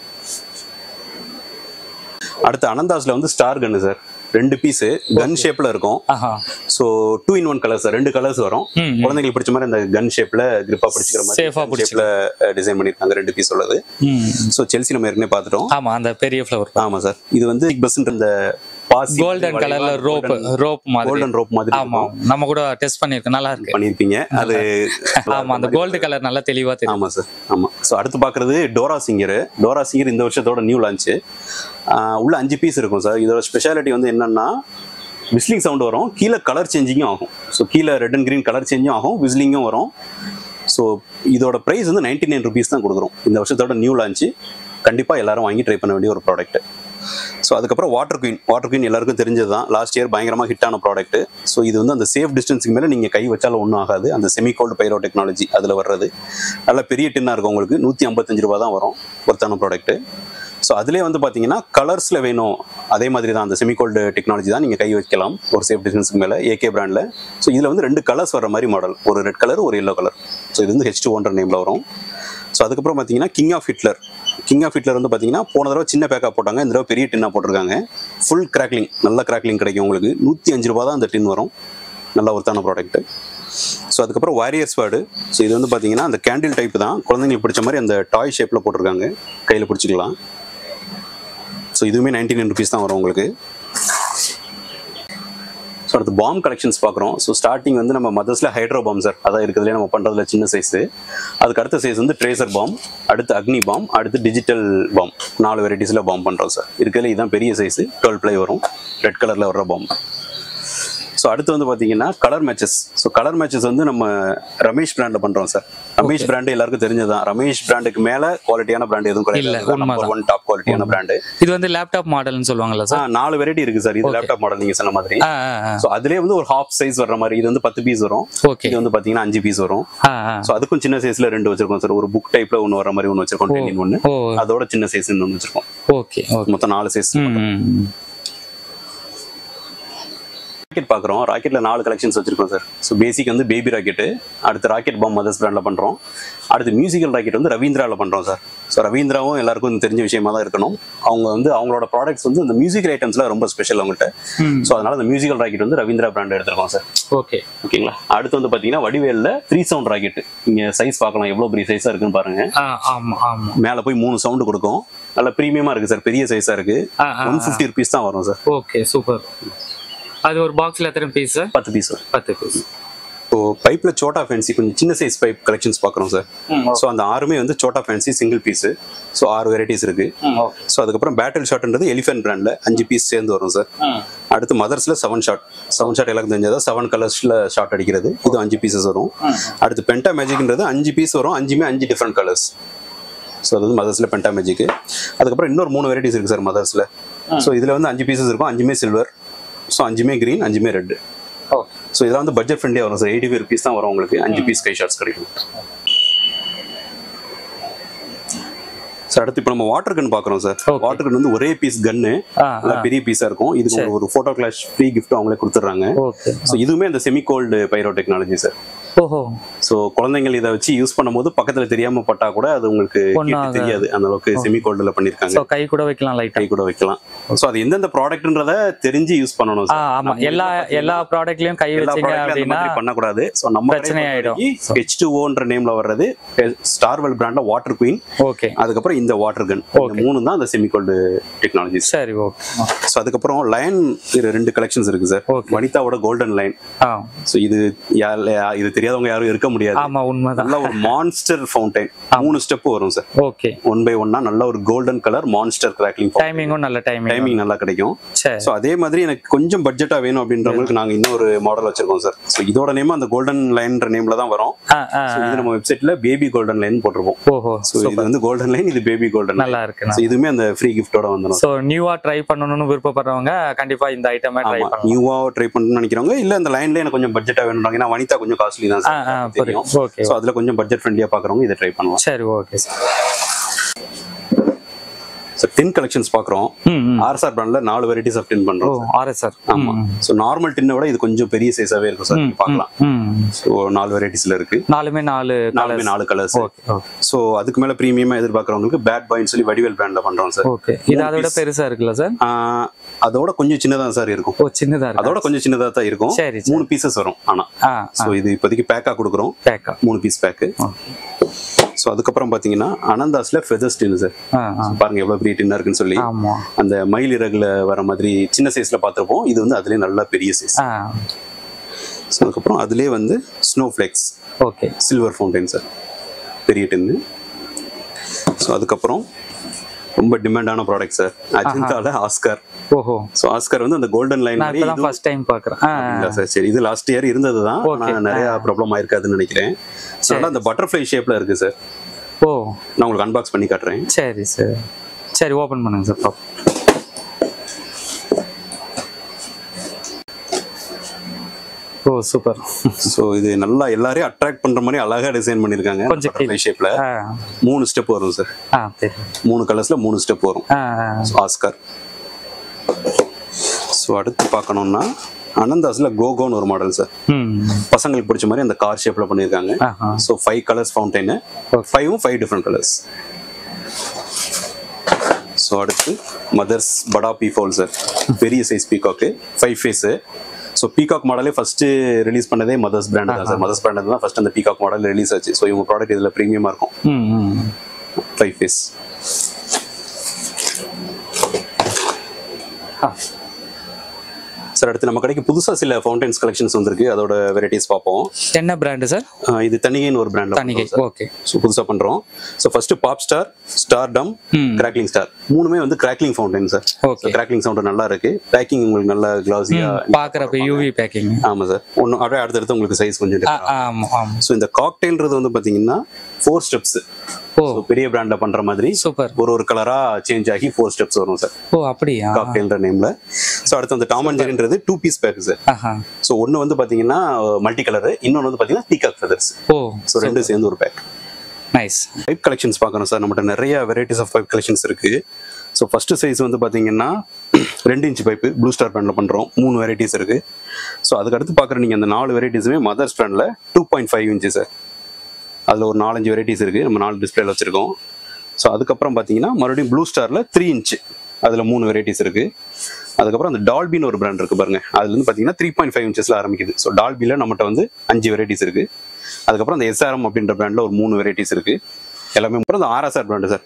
Speaker 2: அடுத்து அனந்தாஸ்ல வந்து ஸ்டார் கன்னு சார் ரெண்டு பீஸ் கன் ஷேப்ல இருக்கும்
Speaker 1: ஆஹா
Speaker 2: so two in one colours ரெண்டு கலர்ஸ் வரும்
Speaker 1: ம்,
Speaker 2: குழந்தைங்களுக்கு பிடிச்ச மாதிரி அந்த கன் ஷேப்ல கிரிப்பா பிடிச்சிக்கிற மாதிரி
Speaker 1: Safe ஆ
Speaker 2: ஷேப்ல டிசைன் பண்ணிருக்காங்க ரெண்டு பீஸ் உள்ளது
Speaker 1: ம்
Speaker 2: ஸோ செல்சி நம்ம ஏற்கனவே பார்த்துட்டோம்
Speaker 1: ஆமா அந்த பெரிய ஃப்ளவர்
Speaker 2: ஆமா சார் இது வந்து பிக் பஸ் இந்த பாசி
Speaker 1: கோல்டன் கலர்ல ரோப் ரோப் மாதிரி
Speaker 2: கோல்டன் ரோப் மாதிரி
Speaker 1: ஆமா நம்ம கூட டெஸ்ட் பண்ணிருக்கோம் நல்லா இருக்கு
Speaker 2: பண்ணிருப்பீங்க அது
Speaker 1: ஆமா அந்த கோல்டு கலர் நல்லா தெளிவா தெரியும்
Speaker 2: ஆமா சார் ஆமா ஸோ அடுத்து பார்க்கறது டோரா சிங்கர் டோரா சிங்கர் இந்த வருஷத்தோட நியூ லான்ச் உள்ள அஞ்சு பீஸ் இருக்கும் சார் இதோட ஸ்பெஷாலிட்டி வந்து என்னன்னா விஸ்லிங் சவுண்ட் வரும் கீழே கலர் சேஞ்சிங்கும் ஆகும் ஸோ கீழே ரெட் அண்ட் கிரீன் கலர் சேஞ்சும் ஆகும் விஸ்லிங்கும் வரும் ஸோ இதோட ப்ரைஸ் வந்து நைன்டி நைன் ருபீஸ் தான் கொடுக்குறோம் இந்த வருஷத்தோட நியூ லான்ச்சு கண்டிப்பாக எல்லாரும் வாங்கி ட்ரை பண்ண வேண்டிய ஒரு ப்ராடக்ட் ஸோ அதுக்கப்புறம் வாட்டர் குயின் வாட்டர் குயின் எல்லாருக்கும் தெரிஞ்சது தான் லாஸ்ட் இயர் பயங்கரமாக ஹிட் ஆன ப்ராடக்ட் ஸோ இது வந்து அந்த சேஃப் டிஸ்டன்ஸுக்கு மேலே நீங்கள் கை வச்சாலும் ஒன்றும் ஆகாது அந்த செமி கோல்டு பைரோ டெக்னாலஜி அதில் வர்றது நல்ல பெரிய டின்னாக இருக்கும் உங்களுக்கு நூற்றி ஐம்பத்தஞ்சு ரூபா தான் வரும் ஒருத்தான ப்ராடக்ட் ஸோ அதுலேயே வந்து பார்த்தீங்கன்னா கலர்ஸில் வேணும் அதே மாதிரி தான் அந்த செமி கோல்டு டெக்னாலஜி தான் நீங்கள் கை வைக்கலாம் ஒரு சேஃப் டிஸ்டன்ஸுக்கு மேலே ஏகே பிராண்டில் ஸோ இதில் வந்து ரெண்டு கலர்ஸ் வர மாதிரி மாடல் ஒரு ரெட் கலர் ஒரு எல்லோ கலர் ஸோ இது வந்து ஹெச் டூ ஒன்ற நேமில் வரும் ஸோ அதுக்கப்புறம் பார்த்தீங்கன்னா king of Hitler king of Hitler வந்து பார்த்தீங்கன்னா போன தடவை சின்ன பேக்கா போட்டாங்க இந்த தடவை பெரிய டின்னா போட்டிருக்காங்க ஃபுல் கிராக்லிங் நல்ல கிராக்லிங் கிடைக்கும் உங்களுக்கு நூற்றி அஞ்சு ரூபா தான் அந்த டின் வரும் நல்ல ஒருத்தான ப்ராடக்ட் ஸோ அதுக்கப்புறம் வாரியர்ஸ் வேர்டு ஸோ இது வந்து பார்த்தீங்கன்னா அந்த கேண்டில் டைப் தான் குழந்தைங்களுக்கு பிடிச்ச மாதிரி அந்த டாய் ஷேப்பில் போட்டிருக்காங்க கையில் பிடிச்சிக்கலாம் ஸோ இதுவுமே நைன்டி நைன் ருபீஸ் தான் வரும் உங்களுக்கு ஸோ அடுத்து பாம் கலெக்ஷன்ஸ் பார்க்குறோம் ஸோ ஸ்டார்டிங் வந்து நம்ம மதர்ஸில் ஹைட்ரோ பாம் சார் அதான் இருக்கிறதுலே நம்ம பண்ணுறதுல சின்ன சைஸு அதுக்கு அடுத்த சைஸ் வந்து ட்ரேசர் பாம் அடுத்து அக்னி பாம் அடுத்து டிஜிட்டல் பாம் நாலு வெரைட்டிஸில் பாம் பண்ணுறோம் சார் இருக்கிறதுல இதுதான் பெரிய சைஸு டுவெல் ப்ளை வரும் ரெட் கலரில் வர்ற பாம் ஸோ அடுத்து வந்து பார்த்தீங்கன்னா colour matches so colour matches வந்து நம்ம ரமேஷ் பிராண்டில் பண்ணுறோம் சார் ரமேஷ் பிராண்டு எல்லாருக்கும் தெரிஞ்சதுதான் ரமேஷ் பிராண்டுக்கு மேலே குவாலிட்டியான பிராண்ட் எதுவும்
Speaker 1: இல்ல,
Speaker 2: கிடையாது
Speaker 1: உண்மைதான்.
Speaker 2: ஒன் டாப் குவாலிட்டியான பிராண்டு
Speaker 1: இது வந்து லேப்டாப் மாடல்னு சொல்லுவாங்கல்ல சார்
Speaker 2: நாலு வெரைட்டி இருக்கு சார் இது லேப்டாப் மாடல் நீங்க சொன்ன மாதிரி
Speaker 1: ஆ ஆ, ஆ
Speaker 2: ஸோ அதுலேயே வந்து ஒரு ஹாஃப் சைஸ் வர்ற மாதிரி இது வந்து பத்து பீஸ் வரும்
Speaker 1: ஓகே
Speaker 2: இது வந்து பார்த்தீங்கன்னா அஞ்சு பீஸ் வரும்
Speaker 1: ஆ ஆ
Speaker 2: ஸோ அதுக்கும் சின்ன சைஸ்ல ரெண்டு வச்சிருக்கோம் சார் ஒரு புக் டைப்ல ஒன்று வர மாதிரி ஒன்று வச்சிருக்கோம் டென்னின் ஒன்று
Speaker 1: ஓ
Speaker 2: அதோட சின்ன சைஸ் ஒன்று வச்சிருக்கோம்
Speaker 1: ஓகே ஓகே
Speaker 2: மொத்தம் நாலு சைஸ்
Speaker 1: ம் ம்.
Speaker 2: ராக்கெட் பார்க்குறோம் ராக்கெட்ல நாலு கலெக்ஷன்ஸ் வச்சிருக்கோம் சார் ஸோ பேசிக் வந்து பேபி ராக்கெட்டு அடுத்து ராக்கெட் பாம் மதர்ஸ் பிராண்டில் பண்ணுறோம் அடுத்து மியூசிக்கல் ராக்கெட் வந்து ரவீந்திராவில் பண்ணுறோம் சார் ஸோ ரவீந்திராவும் எல்லாருக்கும் தெரிஞ்ச விஷயமா தான் இருக்கணும் அவங்க வந்து அவங்களோட ப்ராடக்ட்ஸ் வந்து இந்த மியூசிக்கல் ஐட்டம்ஸ்ல ரொம்ப ஸ்பெஷல் அவங்கள்ட்ட ஸோ அதனால இந்த மியூசிக்கல் ராக்கெட் வந்து ரவீந்திரா பிராண்ட் எடுத்திருக்கோம் சார்
Speaker 1: ஓகே
Speaker 2: ஓகேங்களா அடுத்து வந்து பார்த்தீங்கன்னா வடிவேலில் த்ரீ சவுண்ட் ராக்கெட் இங்கே சைஸ் பார்க்கலாம் எவ்வளோ பெரிய சைஸாக இருக்குன்னு பாருங்க
Speaker 1: ஆ ஆமா ஆமா
Speaker 2: மேலே போய் மூணு சவுண்டு கொடுக்கும் நல்ல ப்ரீமியமாக இருக்குது சார் பெரிய சைஸாக இருக்குது
Speaker 1: ஆ, ஆ,
Speaker 2: ஒன் ஃபிஃப்டி ருபீஸ் தான் வரும் சார்
Speaker 1: ஓகே சூப்பர் அது ஒரு பாக்ஸ்ல எத்தனை பீஸ் சார்
Speaker 2: பத்து பீஸ் வரும்
Speaker 1: பத்து பீஸ்
Speaker 2: இப்போ பைப்ல சோட்டா ஃபேன்சி கொஞ்சம் சின்ன சைஸ் பைப் கலெக்ஷன்ஸ் பார்க்குறோம் சார் ஸோ அந்த ஆறுமே வந்து சோட்டா ஃபேன்சி சிங்கிள் பீஸ் ஸோ ஆறு வெரைட்டிஸ் இருக்கு
Speaker 1: ஓகே
Speaker 2: ஸோ அதுக்கப்புறம் பேட்டில் ஷாட்ன்றது எலிஃபென்ட் பிராண்ட்ல அஞ்சு பீஸ் சேர்ந்து வரும் சார் அடுத்து மதர்ஸ்ல செவன் ஷாட் செவன் ஷாட் எல்லாருக்கும் தெரிஞ்சதா செவன் கலர்ஸ்ல ஷாட் அடிக்கிறது இது அஞ்சு பீசஸ் வரும் அடுத்து பென்டா மேஜிக்ன்றது அஞ்சு பீஸ் வரும் அஞ்சுமே அஞ்சு டிஃப்ரெண்ட் கலர்ஸ் ஸோ அது வந்து மதர்ஸ்ல பென்டா மேஜிக் அதுக்கப்புறம் இன்னொரு மூணு வெரைட்டிஸ் இருக்கு சார் மதர்ஸ்ல ஸோ இதுல வந்து அஞ்சு பீசஸ் இருக்கும் அஞ்சுமே சில்வர் ஸோ அஞ்சுமே கிரீன் அஞ்சுமே ரெட்
Speaker 1: ஓகே
Speaker 2: ஸோ இதெல்லாம் வந்து பட்ஜெட் ஃப்ரெண்ட்லியாக வரும் சார் எயிட்டி ஃபைவ் ருபீஸ் தான் வரும் உங்களுக்கு அஞ்சு பீஸ் கை ஷார்ட்ஸ் கிடைக்கும் சார் அடுத்து இப்போ நம்ம வாட்டர் கன் பார்க்குறோம் சார்
Speaker 1: Okay.
Speaker 2: வாட்டர் கன் வந்து ஒரே பீஸ் கன்னு
Speaker 1: ஆ
Speaker 2: நல்லா பெரிய பீஸாக இருக்கும் இதுக்கு உங்களுக்கு ஒரு ஃபோட்டோ கிளாஷ் ஃப்ரீ கிஃப்ட் அவங்களே கொடுத்துட்றாங்க
Speaker 1: ஓகே
Speaker 2: ஸோ இதுவுமே இந்த semi gold pyro technology sir
Speaker 1: ஓஹோ
Speaker 2: ஸோ குழந்தைங்கள் இதை வச்சு யூஸ் பண்ணும்போது பக்கத்தில் தெரியாம பட்டா கூட அது உங்களுக்கு
Speaker 1: ஒண்ணும்
Speaker 2: கேட்டு
Speaker 1: ஆகாது.
Speaker 2: தெரியாது அந்த அளவுக்கு செமி கோல்டில் பண்ணியிருக்காங்க
Speaker 1: ஸோ கை கூட வைக்கலாம் லைட்டா
Speaker 2: கை கூட வைக்கலாம் ஸோ அது எந்தெந்த ப்ராடக்ட்ன்றத தெரிஞ்சு யூஸ் பண்ணணும்
Speaker 1: ஆ
Speaker 2: சார்
Speaker 1: ஆமா எல்லா எல்லா ப்ராடக்ட்லயும் கை
Speaker 2: எல்லா
Speaker 1: வச்சீங்க
Speaker 2: ப்ராடக்ட்லயும் அந்த
Speaker 1: அப்படின்னா
Speaker 2: மாதிரி பண்ணக்கூடாது ஸோ நம்ம
Speaker 1: பிரச்சனை ஆயிடும்.
Speaker 2: ஹெச் டூ ஓன்ற நேம்ல வர்றது ஸ்டார்வெல் பிராண்ட்ல வாட்டர் குயின்
Speaker 1: ஓகே
Speaker 2: அதுக்கப்புறம் இந்த வாட்டர் கன் இந்த மூணு தான் அந்த செமிகோல்டு டெக்னாலஜிஸ்
Speaker 1: சரி ஓகே
Speaker 2: ஸோ அதுக்கப்புறம் லயன் ரெண்டு கலெக்ஷன்ஸ் இருக்கு சார்
Speaker 1: Okay.
Speaker 2: வனிதாவோட கோல்டன் லைன்
Speaker 1: ஆ
Speaker 2: ஸோ இது யார் யா- இது தெரியாதவங்க யாரும் இருக்க முடியாது
Speaker 1: ஆமா உண்மைதான்
Speaker 2: நல்ல ஒரு மான்ஸ்டர் ஃபவுண்டைன் மூணு ஸ்டெப் வரும் சார்
Speaker 1: ஓகே
Speaker 2: ஒன் பை ஒன்னா நல்ல ஒரு கோல்டன் கலர் மான்ஸ்டர் கிராக்லிங்
Speaker 1: டைமிங்கும் நல்ல டைமிங்
Speaker 2: டைமிங் நல்லா கிடைக்கும்
Speaker 1: சரி
Speaker 2: ஸோ அதே மாதிரி எனக்கு கொஞ்சம் பட்ஜெட்டா வேணும் அப்படின்றவங்களுக்கு நாங்க இன்னொரு மாடல் வச்சிருக்கோம் சார் ஸோ இதோட நேம் அந்த கோல்டன் லைன்ற நேம்ல தான் வரும்
Speaker 1: ஆ ஆ
Speaker 2: So, இது நம்ம வெப்சைட்ல பேபி கோல்டன் லைன் போட்டிருப்போம்
Speaker 1: ஓஹோ
Speaker 2: ஸோ இது வந்து கோல்டன் லைன் இது பேபி கோல்டன்
Speaker 1: நல்லா இருக்கு
Speaker 2: ஸோ இதுவுமே அந்த ஃப்ரீ கிஃப்டோட வந்துடும்
Speaker 1: ஸோ நியூவா ட்ரை பண்ணணும்னு விருப்பப்படுறவங்க கண்டிப்பா இந்த ஐட்டமே ட்ரை
Speaker 2: ஆமா
Speaker 1: பண்ணலாம்
Speaker 2: நியூவா ட்ரை பண்ணணும்னு நினைக்கிறவங்க இல்ல இந்த லைன்ல எனக்கு கொஞ்சம் பட்ஜெட்டா வேணும்னாங்க ஏன்னா வனிதா கொஞ்சம் காஸ்ட்லி தான்
Speaker 1: ஆ ஆ
Speaker 2: சார் தெரியும்
Speaker 1: புரியும் ஓகே
Speaker 2: ஸோ அதுல கொஞ்சம் பட்ஜெட் ஃப்ரெண்ட்லியா பாக்குறவங்க இதை ட்ரை பண்ணலாம்
Speaker 1: சரி okay sir
Speaker 2: so tin collections பாக்குறோம்
Speaker 1: ம் ம்
Speaker 2: ஆர்எஸ்ஆர் பிராண்ட்ல நாலு வெரைட்டிஸ் ஆஃப் டின்
Speaker 1: ஓ
Speaker 2: பண்றோம்
Speaker 1: ஆர்எஸ் சார்
Speaker 2: ஆமா ஸோ நார்மல் டின்னை விட இது கொஞ்சம் பெரிய சைஸாவே இருக்கும் சார் நீங்க பார்க்கலாம்
Speaker 1: ம்
Speaker 2: ஸோ நாலு வெரைட்டிஸ்ல இருக்கு
Speaker 1: நாலுமே நாலு
Speaker 2: நாலுமே நாலு கலர்ஸ்
Speaker 1: ஓகே ஓகே
Speaker 2: ஸோ அதுக்கு மேல ப்ரீமியமா எதிர்பார்க்கறவங்களுக்கு பேட் பாய்னு சொல்லி வடிவேல் பிராண்ட்ல பண்றோம் சார்
Speaker 1: ஓகே இது அதை விட பெருசா இருக்குல்ல சார்
Speaker 2: ஆஹ் அதோட கொஞ்சம் சின்னதா சார் இருக்கும்
Speaker 1: ஓ சின்னதா இருக்கு
Speaker 2: அதோட கொஞ்சம் சின்னதா தான் இருக்கும்
Speaker 1: சரி, சரி.
Speaker 2: மூணு பீசஸ் வரும் ஆனா
Speaker 1: ஆ
Speaker 2: ஸோ இது இப்போதைக்கு பேக்கா கொடுக்குறோம்
Speaker 1: பேக்கா
Speaker 2: மூணு பீஸ் பேக்கு ஸோ அதுக்கப்புறம் பாத்தீங்கன்னா அனந்தாஸ்ல ஃபெதர்ஸ் டின் சார்
Speaker 1: ஆ ஆ
Speaker 2: பாருங்க எவ்வளவு பெரிய டின்னா இருக்குன்னு சொல்லி
Speaker 1: ஆமா
Speaker 2: அந்த மயில் இறகுல வர மாதிரி சின்ன சைஸ்ல பார்த்திருப்போம் இது வந்து அதுலயே நல்லா பெரிய சைஸ்
Speaker 1: ஆ
Speaker 2: ஸோ அதுக்கப்புறம் அதுலயே வந்து snow flakes
Speaker 1: okay
Speaker 2: silver fountain sir பெரிய டின்னு ஸோ அதுக்கப்புறம் ரொம்ப டிமாண்டான ப்ராடக்ட் சார் அஜந்தால ஆஸ்கர்
Speaker 1: ஓஹோ
Speaker 2: ஸோ ஆஸ்கர் வந்து அந்த கோல்டன் லைன்
Speaker 1: நான்
Speaker 2: மாதிரி
Speaker 1: இப்பதான் ஃபர்ஸ்ட் டைம் பாக்குறேன் ஆ
Speaker 2: இல்ல சார் சரி இது லாஸ்ட் இயர் இருந்தது தான்
Speaker 1: Okay.
Speaker 2: ஆனால் நிறைய ப்ராப்ளம் ஆயிருக்காதுன்னு நினைக்கிறேன் ஸோ அந்த பட்டர்ஃப்ளை ஷேப்ல இருக்கு சார்
Speaker 1: ஓ
Speaker 2: நான் உங்களுக்கு அன்பாக்ஸ் பண்ணி காட்டுறேன்
Speaker 1: சரி சரி சரி ஓபன் பண்ணுங்க சார் பாப்போம் ஓ சூப்பர்
Speaker 2: ஸோ இது நல்லா எல்லாரையும் அட்ராக்ட் பண்ற மாதிரி அழகா டிசைன் பண்ணிருக்காங்க
Speaker 1: கொஞ்சம்
Speaker 2: பட்டர்ஃப்ளை ஷேப்ல
Speaker 1: ஆ
Speaker 2: மூணு ஸ்டெப் வரும் சார்
Speaker 1: ஆ தெரியும்
Speaker 2: மூணு கலர்ஸ்ல மூணு ஸ்டெப் வரும்
Speaker 1: ஆ ஆ.
Speaker 2: ஆஸ்கர் ஸோ அடுத்து பார்க்கணும்னா அனந்தாஸ்ல கோகோன்னு ஒரு மாடல் சார்
Speaker 1: ம்
Speaker 2: பசங்களுக்கு பிடிச்ச மாதிரி அந்த கார் ஷேப்ல பண்ணியிருக்காங்க
Speaker 1: ஆஹா
Speaker 2: ஸோ ஃபைவ் கலர்ஸ் ஃபவுண்டைனு ஃபைவும் ஃபைவ் டிஃப்ரெண்ட் கலர்ஸ் ஸோ அடுத்து மதர்ஸ் படா பீ ஃபோல் சார் பெரிய size peacock five face so peacock மாடலே ஃபர்ஸ்ட் ரிலீஸ் பண்ணதே மதர்ஸ் பிராண்ட் தான் சார் மதர்ஸ் பிராண்ட் தான் ஃபர்ஸ்ட் அந்த பீகாக் மாடல் ரிலீஸ் ஆச்சு ஸோ இவங்க ப்ராடக்ட் இதில் ப்ரீமியமாக இருக்கும்
Speaker 1: ம் ம்
Speaker 2: ஃபைவ் ஃபேஸ்
Speaker 1: ஆ
Speaker 2: சார் அடுத்து நம்ம கடைக்கு புதுசாக சில ஃபவுண்டைன்ஸ் கலெக்ஷன்ஸ் வந்திருக்கு அதோட வெரைட்டிஸ் பார்ப்போம்
Speaker 1: என்ன பிராண்டு சார்
Speaker 2: ஆஹ் இது தனிகைன்னு ஒரு பிராண்ட்
Speaker 1: தணிகை ஓகே
Speaker 2: ஸோ புதுசாக பண்ணுறோம் so first pop star star டம்
Speaker 1: ம்.
Speaker 2: கிராக்லிங் ஸ்டார் மூணுமே வந்து crackling fountain sir
Speaker 1: okay
Speaker 2: crackling sound நல்லா இருக்கு பேக்கிங் உங்களுக்கு நல்லா கிளாஸியா
Speaker 1: பாக்குறப்ப யூவி பேக்கிங்
Speaker 2: ஆமா சார் ஒன்று அப்படியே அடுத்தடுத்து உங்களுக்கு சைஸ் கொஞ்சம் different.
Speaker 1: ஆமா ஆமா
Speaker 2: ஸோ இந்த காக்டெயில்ன்றது வந்து பாத்தீங்கன்னா ஃபோர் ஸ்டெப்ஸ்
Speaker 1: ஓ
Speaker 2: ஸோ பெரிய பிராண்ட்ல பண்ற மாதிரி
Speaker 1: சூப்பர்
Speaker 2: ஒரு ஒரு கலரா சேஞ்ச் ஆகி ஃபோர் ஸ்டெப்ஸ் வரும் சார்
Speaker 1: ஓ அப்படியா
Speaker 2: காக்டெயில்ன்ற நேம்ல ஸோ அடுத்து அந்த டாம் அண்ட் ஜெரின்றது டூ பீஸ் பேக் சார்
Speaker 1: ஆஹா
Speaker 2: ஸோ ஒன்று வந்து பாத்தீங்கன்னா மல்டி கலர் இன்னொன்று வந்து பாத்தீங்கன்னா பீகாக் ஃபெதர்ஸ்
Speaker 1: ஓ
Speaker 2: ஸோ ரெண்டு சேர்ந்து ஒரு பேக்
Speaker 1: நைஸ்
Speaker 2: பைப் கலெக்ஷன்ஸ் பார்க்கணும் சார் நம்மகிட்ட நிறைய வெரைட்டிஸ் ஆஃப் பைப் கலெக்ஷன்ஸ் இருக்கு ஸோ ஸோ ஃபஸ்ட்டு சைஸ் வந்து பார்த்தீங்கன்னா ரெண்டு இன்ச் பைப்பு ப்ளூ ஸ்டார் பிராண்டில் பண்ணுறோம் மூணு வெரைட்டிஸ் இருக்குது ஸோ அதுக்கு அடுத்து பார்க்குற நீங்கள் அந்த நாலு வெரைட்டிஸுமே மதர்ஸ் பிராண்டில் two point five inch sir அதில் ஒரு நாலஞ்சு வெரைட்டிஸ் இருக்குது நம்ம நாலு டிஸ்பிளேல வச்சுருக்கோம் ஸோ அதுக்கப்புறம் பார்த்தீங்கன்னா மறுபடியும் ப்ளூ ஸ்டாரில் த்ரீ இன்ச்சு அதில் மூணு வெரைட்டிஸ் இருக்குது அதுக்கப்புறம் அந்த டால்பின்னு ஒரு பிராண்ட் இருக்குது பாருங்க அதுல இருந்து பார்த்தீங்கன்னா த்ரீ பாயிண்ட் ஃபைவ் இன்ச்சஸில் ஆரம்பிக்குது ஸோ டால்பியில் நம்மகிட்ட வந்து அஞ்சு வெரைட்டிஸ் இருக்குது அதுக்கப்புறம் அந்த எஸ்ஆர்எம் அப்படின்ற பிராண்டில் ஒரு மூணு வெரைட்டிஸ் இருக்குது எல்லாமே அப்புறம் அந்த ஆர்எஸ்ஆர் பிராண்டு சார்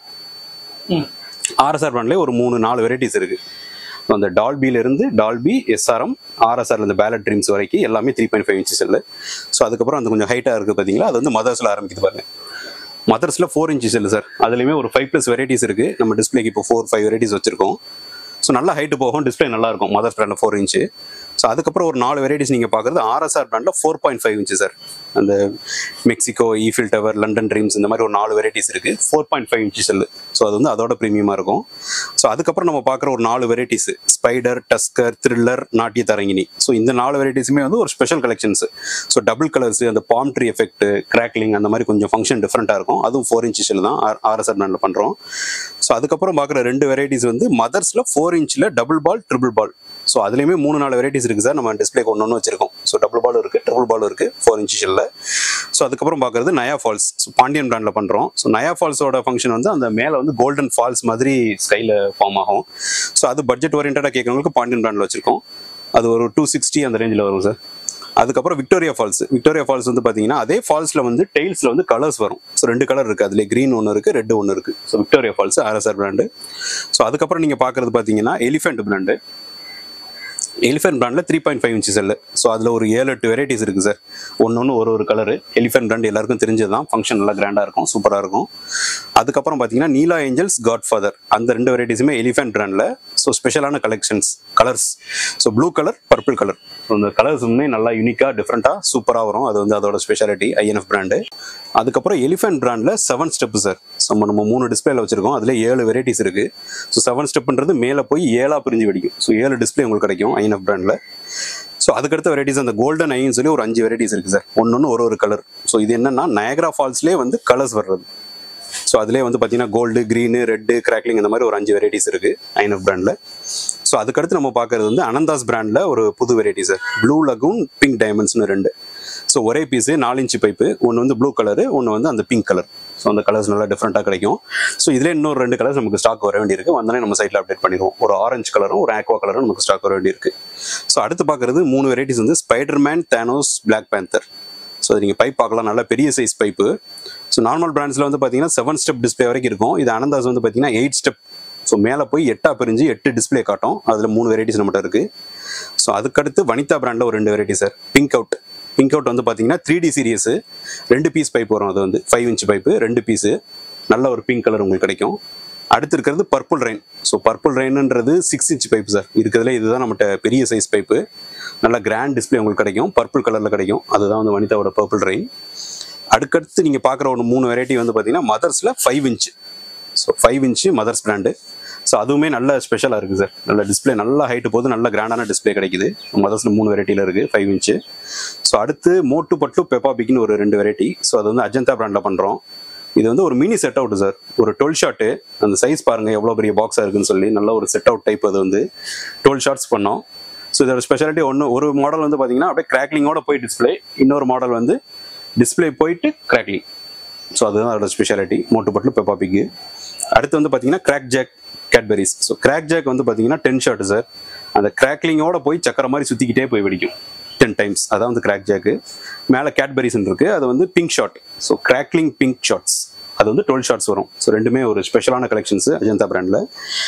Speaker 2: ஆர்எஸ்ஆர் பிராண்ட்லேயே ஒரு மூணு நாலு வெரைட்டிஸ் இருக்கு So, அந்த டால்பில இருந்து டால்பி எஸ்ஆர்எம் ஆர்எஸ்ஆர் இந்த பேலட் ட்ரீம்ஸ் வரைக்கும் எல்லாமே த்ரீ பாயிண்ட் ஃபைவ் இன்ச்சஸ் இல்லை ஸோ அதுக்கப்புறம் அந்த கொஞ்சம் ஹைட்டாக இருக்குது பார்த்தீங்களா அது வந்து மதர்ஸில் ஆரம்பிக்குது பாருங்க மதர்ஸில் ஃபோர் இன்ச்சஸ் இல்லை சார் அதுலேயுமே ஒரு ஃபைவ் ப்ளஸ் வெரைட்டிஸ் இருக்குது நம்ம டிஸ்பிளேக்கு இப்போ ஃபோர் ஃபைவ் வெரைட்டிஸ் வச்சிருக்கோம் ஸோ நல்லா ஹைட்டு போகும் டிஸ்பிளே நல்லா இருக்கும் மதர்ஸ் பிராண்டில் ஃபோர் இன்ச்சு ஸோ அதுக்கப்புறம் ஒரு நாலு வெரைட்டிஸ் நீங்கள் பார்க்குறது ஆர்எஸ்ஆர் பிராண்டில் four point five inch sir அந்த Mexico Eiffel tower London dreams இந்த மாதிரி ஒரு நாலு வெரைட்டிஸ் இருக்குது four point five inch cell so அது வந்து அதோட ப்ரீமியமாக இருக்கும் ஸோ அதுக்கப்புறம் நம்ம பார்க்குற ஒரு நாலு வெரைட்டிஸ் ஸ்பைடர் டஸ்கர் த்ரில்லர் நாட்டிய தரங்கினி ஸோ இந்த நாலு வெரைட்டிஸுமே வந்து ஒரு special collections so double colours அந்த பாம் ட்ரீ எஃபெக்ட் கிராக்லிங் அந்த மாதிரி கொஞ்சம் ஃபங்க்ஷன் டிஃப்ரெண்ட்டாக இருக்கும் அதுவும் ஃபோர் இன்ச் செல் தான் ஆர்எஸ்ஆர் பிராண்டில் பண்ணுறோம் ஸோ அதுக்கப்புறம் பார்க்குற ரெண்டு வெரைட்டிஸ் வந்து மதர்ஸில் ஃபோர் இன்ச்சில் double ball triple ball so அதுலேயுமே மூணு நாலு வெரைட்டிஸ் இருக்குது சார் நம்ம டிஸ்பிளேக்கு ஒன்று ஒன்று வச்சிருக்கோம் ஸோ டபுள் பால் இருக்குது ட்ரிபிள் பால் இருக்குது ஃபோர் இன்ச் ஷெல்லில் ஸோ அதுக்கப்புறம் பார்க்குறது நயா ஃபால்ஸ் ஸோ பாண்டியன் பிராண்டில் பண்ணுறோம் ஸோ நயா ஃபால்ஸோட ஃபங்க்ஷன் வந்து அந்த மேலே வந்து கோல்டன் ஃபால்ஸ் மாதிரி ஸ்கைல ஃபார்ம் ஆகும் ஸோ அது பட்ஜெட் ஓரியன்டாக கேட்குறவங்களுக்கு பாண்டியன் பிராண்டில் வச்சிருக்கோம் அது ஒரு டூ சிக்ஸ்டி அந்த ரேஞ்சில் வரும் சார் அதுக்கப்புறம் விக்டோரியா ஃபால்ஸ் விக்டோரியா ஃபால்ஸ் வந்து பார்த்தீங்கன்னா அதே ஃபால்ஸில் வந்து டெய்ல்ஸில் வந்து கலர்ஸ் வரும் ஸோ ரெண்டு கலர் இருக்குது அதில் க்ரீன் ஒன்று இருக்குது ரெட் ஒன்று இருக்குது so Victoria falls RSR brand so அதுக்கப்புறம் நீங்கள் பார்க்குறது பார்த்தீங்கன்னா எலிஃபென்ட் பிராண்டு எலிஃபென்ட் பிராண்டில் three point five inch cell so அதில் ஒரு ஏழு எட்டு வெரைட்டிஸ் இருக்குது சார் ஒன்று ஒன்று ஒரு ஒரு கலரு எலிஃபென்ட் பிராண்ட் எல்லாருக்கும் தெரிஞ்சது தான் ஃபங்க்ஷன் நல்லா கிராண்டாக இருக்கும் சூப்பராக இருக்கும் அதுக்கப்புறம் பார்த்தீங்கன்னா நீலா ஏஞ்சல்ஸ் காட் ஃபாதர் அந்த ரெண்டு வெரைட்டிஸுமே எலிஃபென்ட் பிராண்டில் ஸோ ஸ்பெஷலான collections colours so blue colour purple colour so இந்த கலர்ஸ் வந்து நல்லா யூனிக்காக டிஃப்ரெண்ட்டாக சூப்பராக வரும் அது வந்து அதோட ஸ்பெஷாலிட்டி ஐஎன்எஃப் பிராண்டு அதுக்கப்புறம் எலிஃபென்ட் பிராண்டில் செவன் ஸ்டெப் சார் ஸோ நம்ம மூணு டிஸ்பிளேல வச்சிருக்கோம் அதில் ஏழு வெரைட்டிஸ் இருக்குது ஸோ செவன் ஸ்டெப்ன்றது மேலே போய் ஏழாக பிரிஞ்சு வெடிக்கும் ஸோ ஏழு டிஸ்பிளே உங்களுக்கு கிடைக்கும் ஐஎன்எஃப் பிராண்டில் ஸோ அதுக்கடுத்த வெரைட்டிஸ் அந்த கோல்டன் ஐன்னு சொல்லி ஒரு அஞ்சு வெரைட்டிஸ் இருக்குது சார் ஒன்று ஒரு ஒரு கலர் ஸோ இது என்னன்னா நயக்ரா ஃபால்ஸ்லேயே வந்து கலர்ஸ் வர்றது ஸோ அதிலே வந்து பார்த்தீங்கன்னா கோல்டு க்ரீனு ரெட்டு கிராக்லிங் இந்த மாதிரி ஒரு அஞ்சு வெரைட்டிஸ் இருக்குது ஐஎன்எஃப் பிராண்டில் ஸோ அதுக்கடுத்து நம்ம பார்க்கறது வந்து அனந்தாஸ் பிராண்டில் ஒரு புது variety sir blue lagoon pink டைமண்ட்ஸ்னு ரெண்டு ஸோ ஒரே பீஸு நாலு இன்ச்சு பைப்பு ஒன்று வந்து ப்ளூ கலரு ஒன்று வந்து அந்த பிங்க் கலர் ஸோ அந்த கலர்ஸ் நல்லா டிஃப்ரெண்ட்டாக கிடைக்கும் ஸோ இதில் இன்னொரு ரெண்டு கலர்ஸ் நமக்கு ஸ்டாக் வர வேண்டியிருக்கு வந்தாலே நம்ம சைட்டில் அப்டேட் பண்ணிடுவோம் ஒரு ஆரஞ்சு கலரும் ஒரு ஆக்வா கலரும் நமக்கு ஸ்டாக் வர வேண்டியிருக்கு ஸோ அடுத்து பார்க்குறது மூணு வெரைட்டிஸ் வந்து Spiderman Thanos Black Panther so நீங்கள் பைப் பார்க்கலாம் நல்ல பெரிய சைஸ் பைப்பு ஸோ நார்மல் பிராண்ட்ஸில் வந்து பார்த்தீங்கன்னா செவன் ஸ்டெப் டிஸ்பிளே வரைக்கும் இருக்கும் இது அனந்தாஸ் வந்து பார்த்தீங்கன்னா எயிட் ஸ்டெப் ஸோ மேலே போய் எட்டா பிரிஞ்சு எட்டு டிஸ்பிளே காட்டும் அதில் மூணு வெரைட்டிஸ் நம்மகிட்ட இருக்குது ஸோ அதுக்கடுத்து வனிதா பிராண்டில் ஒரு ரெண்டு variety sir pink out pink out வந்து பார்த்தீங்கன்னா த்ரீ டி சீரியஸ் ரெண்டு பீஸ் பைப் வரும் அது வந்து ஃபைவ் இன்ச் பைப்பு ரெண்டு பீஸு நல்ல ஒரு பிங்க் கலர் உங்களுக்கு கிடைக்கும் அடுத்து இருக்கிறது பர்பிள் ரெயின் ஸோ பர்பிள் ரெயின்ன்றது சிக்ஸ் இன்ச் பைப் சார் இருக்கிறதுல இதுதான் நம்மகிட்ட பெரிய சைஸ் பைப்பு நல்ல கிராண்ட் டிஸ்பிளே உங்களுக்கு கிடைக்கும் பர்பிள் கலரில் கிடைக்கும் அதுதான் வந்து வனிதாவோட பர்பிள் ரெயின் அடுக்கடுத்து நீங்கள் பார்க்குற ஒரு மூணு வெரைட்டி வந்து பார்த்தீங்கன்னா மதர்ஸில் five inch so five inch Mothers brand so அதுவுமே நல்ல ஸ்பெஷலாக இருக்குது சார் நல்ல டிஸ்பிளே நல்ல ஹைட்டு போது நல்ல கிராண்டான டிஸ்பிளே கிடைக்குது மதர்ஸில் மூணு வெரைட்டியில் இருக்குது ஃபைவ் இன்ச்சு ஸோ அடுத்து மோட்டு பட்டு பெப்பா பிக்னு ஒரு ரெண்டு வெரைட்டி ஸோ அது வந்து அஜந்தா பிராண்டில் பண்ணுறோம் இது வந்து ஒரு மினி செட் அவுட் சார் ஒரு டுவெல் ஷாட்டு அந்த சைஸ் பாருங்க எவ்வளோ பெரிய பாக்ஸாக இருக்குன்னு சொல்லி நல்ல ஒரு செட் அவுட் டைப் அது வந்து டுவெல் ஷார்ட்ஸ் பண்ணோம் ஸோ இதோட ஸ்பெஷாலிட்டி ஒன்று ஒரு மாடல் வந்து பார்த்தீங்கன்னா அப்படியே கிராக்லிங்கோட போய் டிஸ்பிளே இன்னொரு மாடல் வந்து டிஸ்பிளே போயிட்டு கிராக்லிங் ஸோ அதுதான் அதோட ஸ்பெஷாலிட்டி மோட்டு பட்டு பெப்பா பிக்கு அடுத்து வந்து பார்த்தீங்கன்னா crack jack Cadbury's so crack jack வந்து பார்த்தீங்கன்னா டென் ஷாட் சார் அந்த கிராக்லிங்கோட போய் சக்கர மாதிரி சுற்றிக்கிட்டே போய் வெடிக்கும் டென் டைம்ஸ் அதான் வந்து கிராக் ஜாக்கு மேலே கேட்பரிஸ் இருக்கு அது வந்து pink shot so crackling pink shots அது வந்து டுவெல் ஷாட்ஸ் வரும் ஸோ ரெண்டுமே ஒரு ஸ்பெஷலான கலெக்ஷன்ஸ் அஜந்தா பிராண்டில்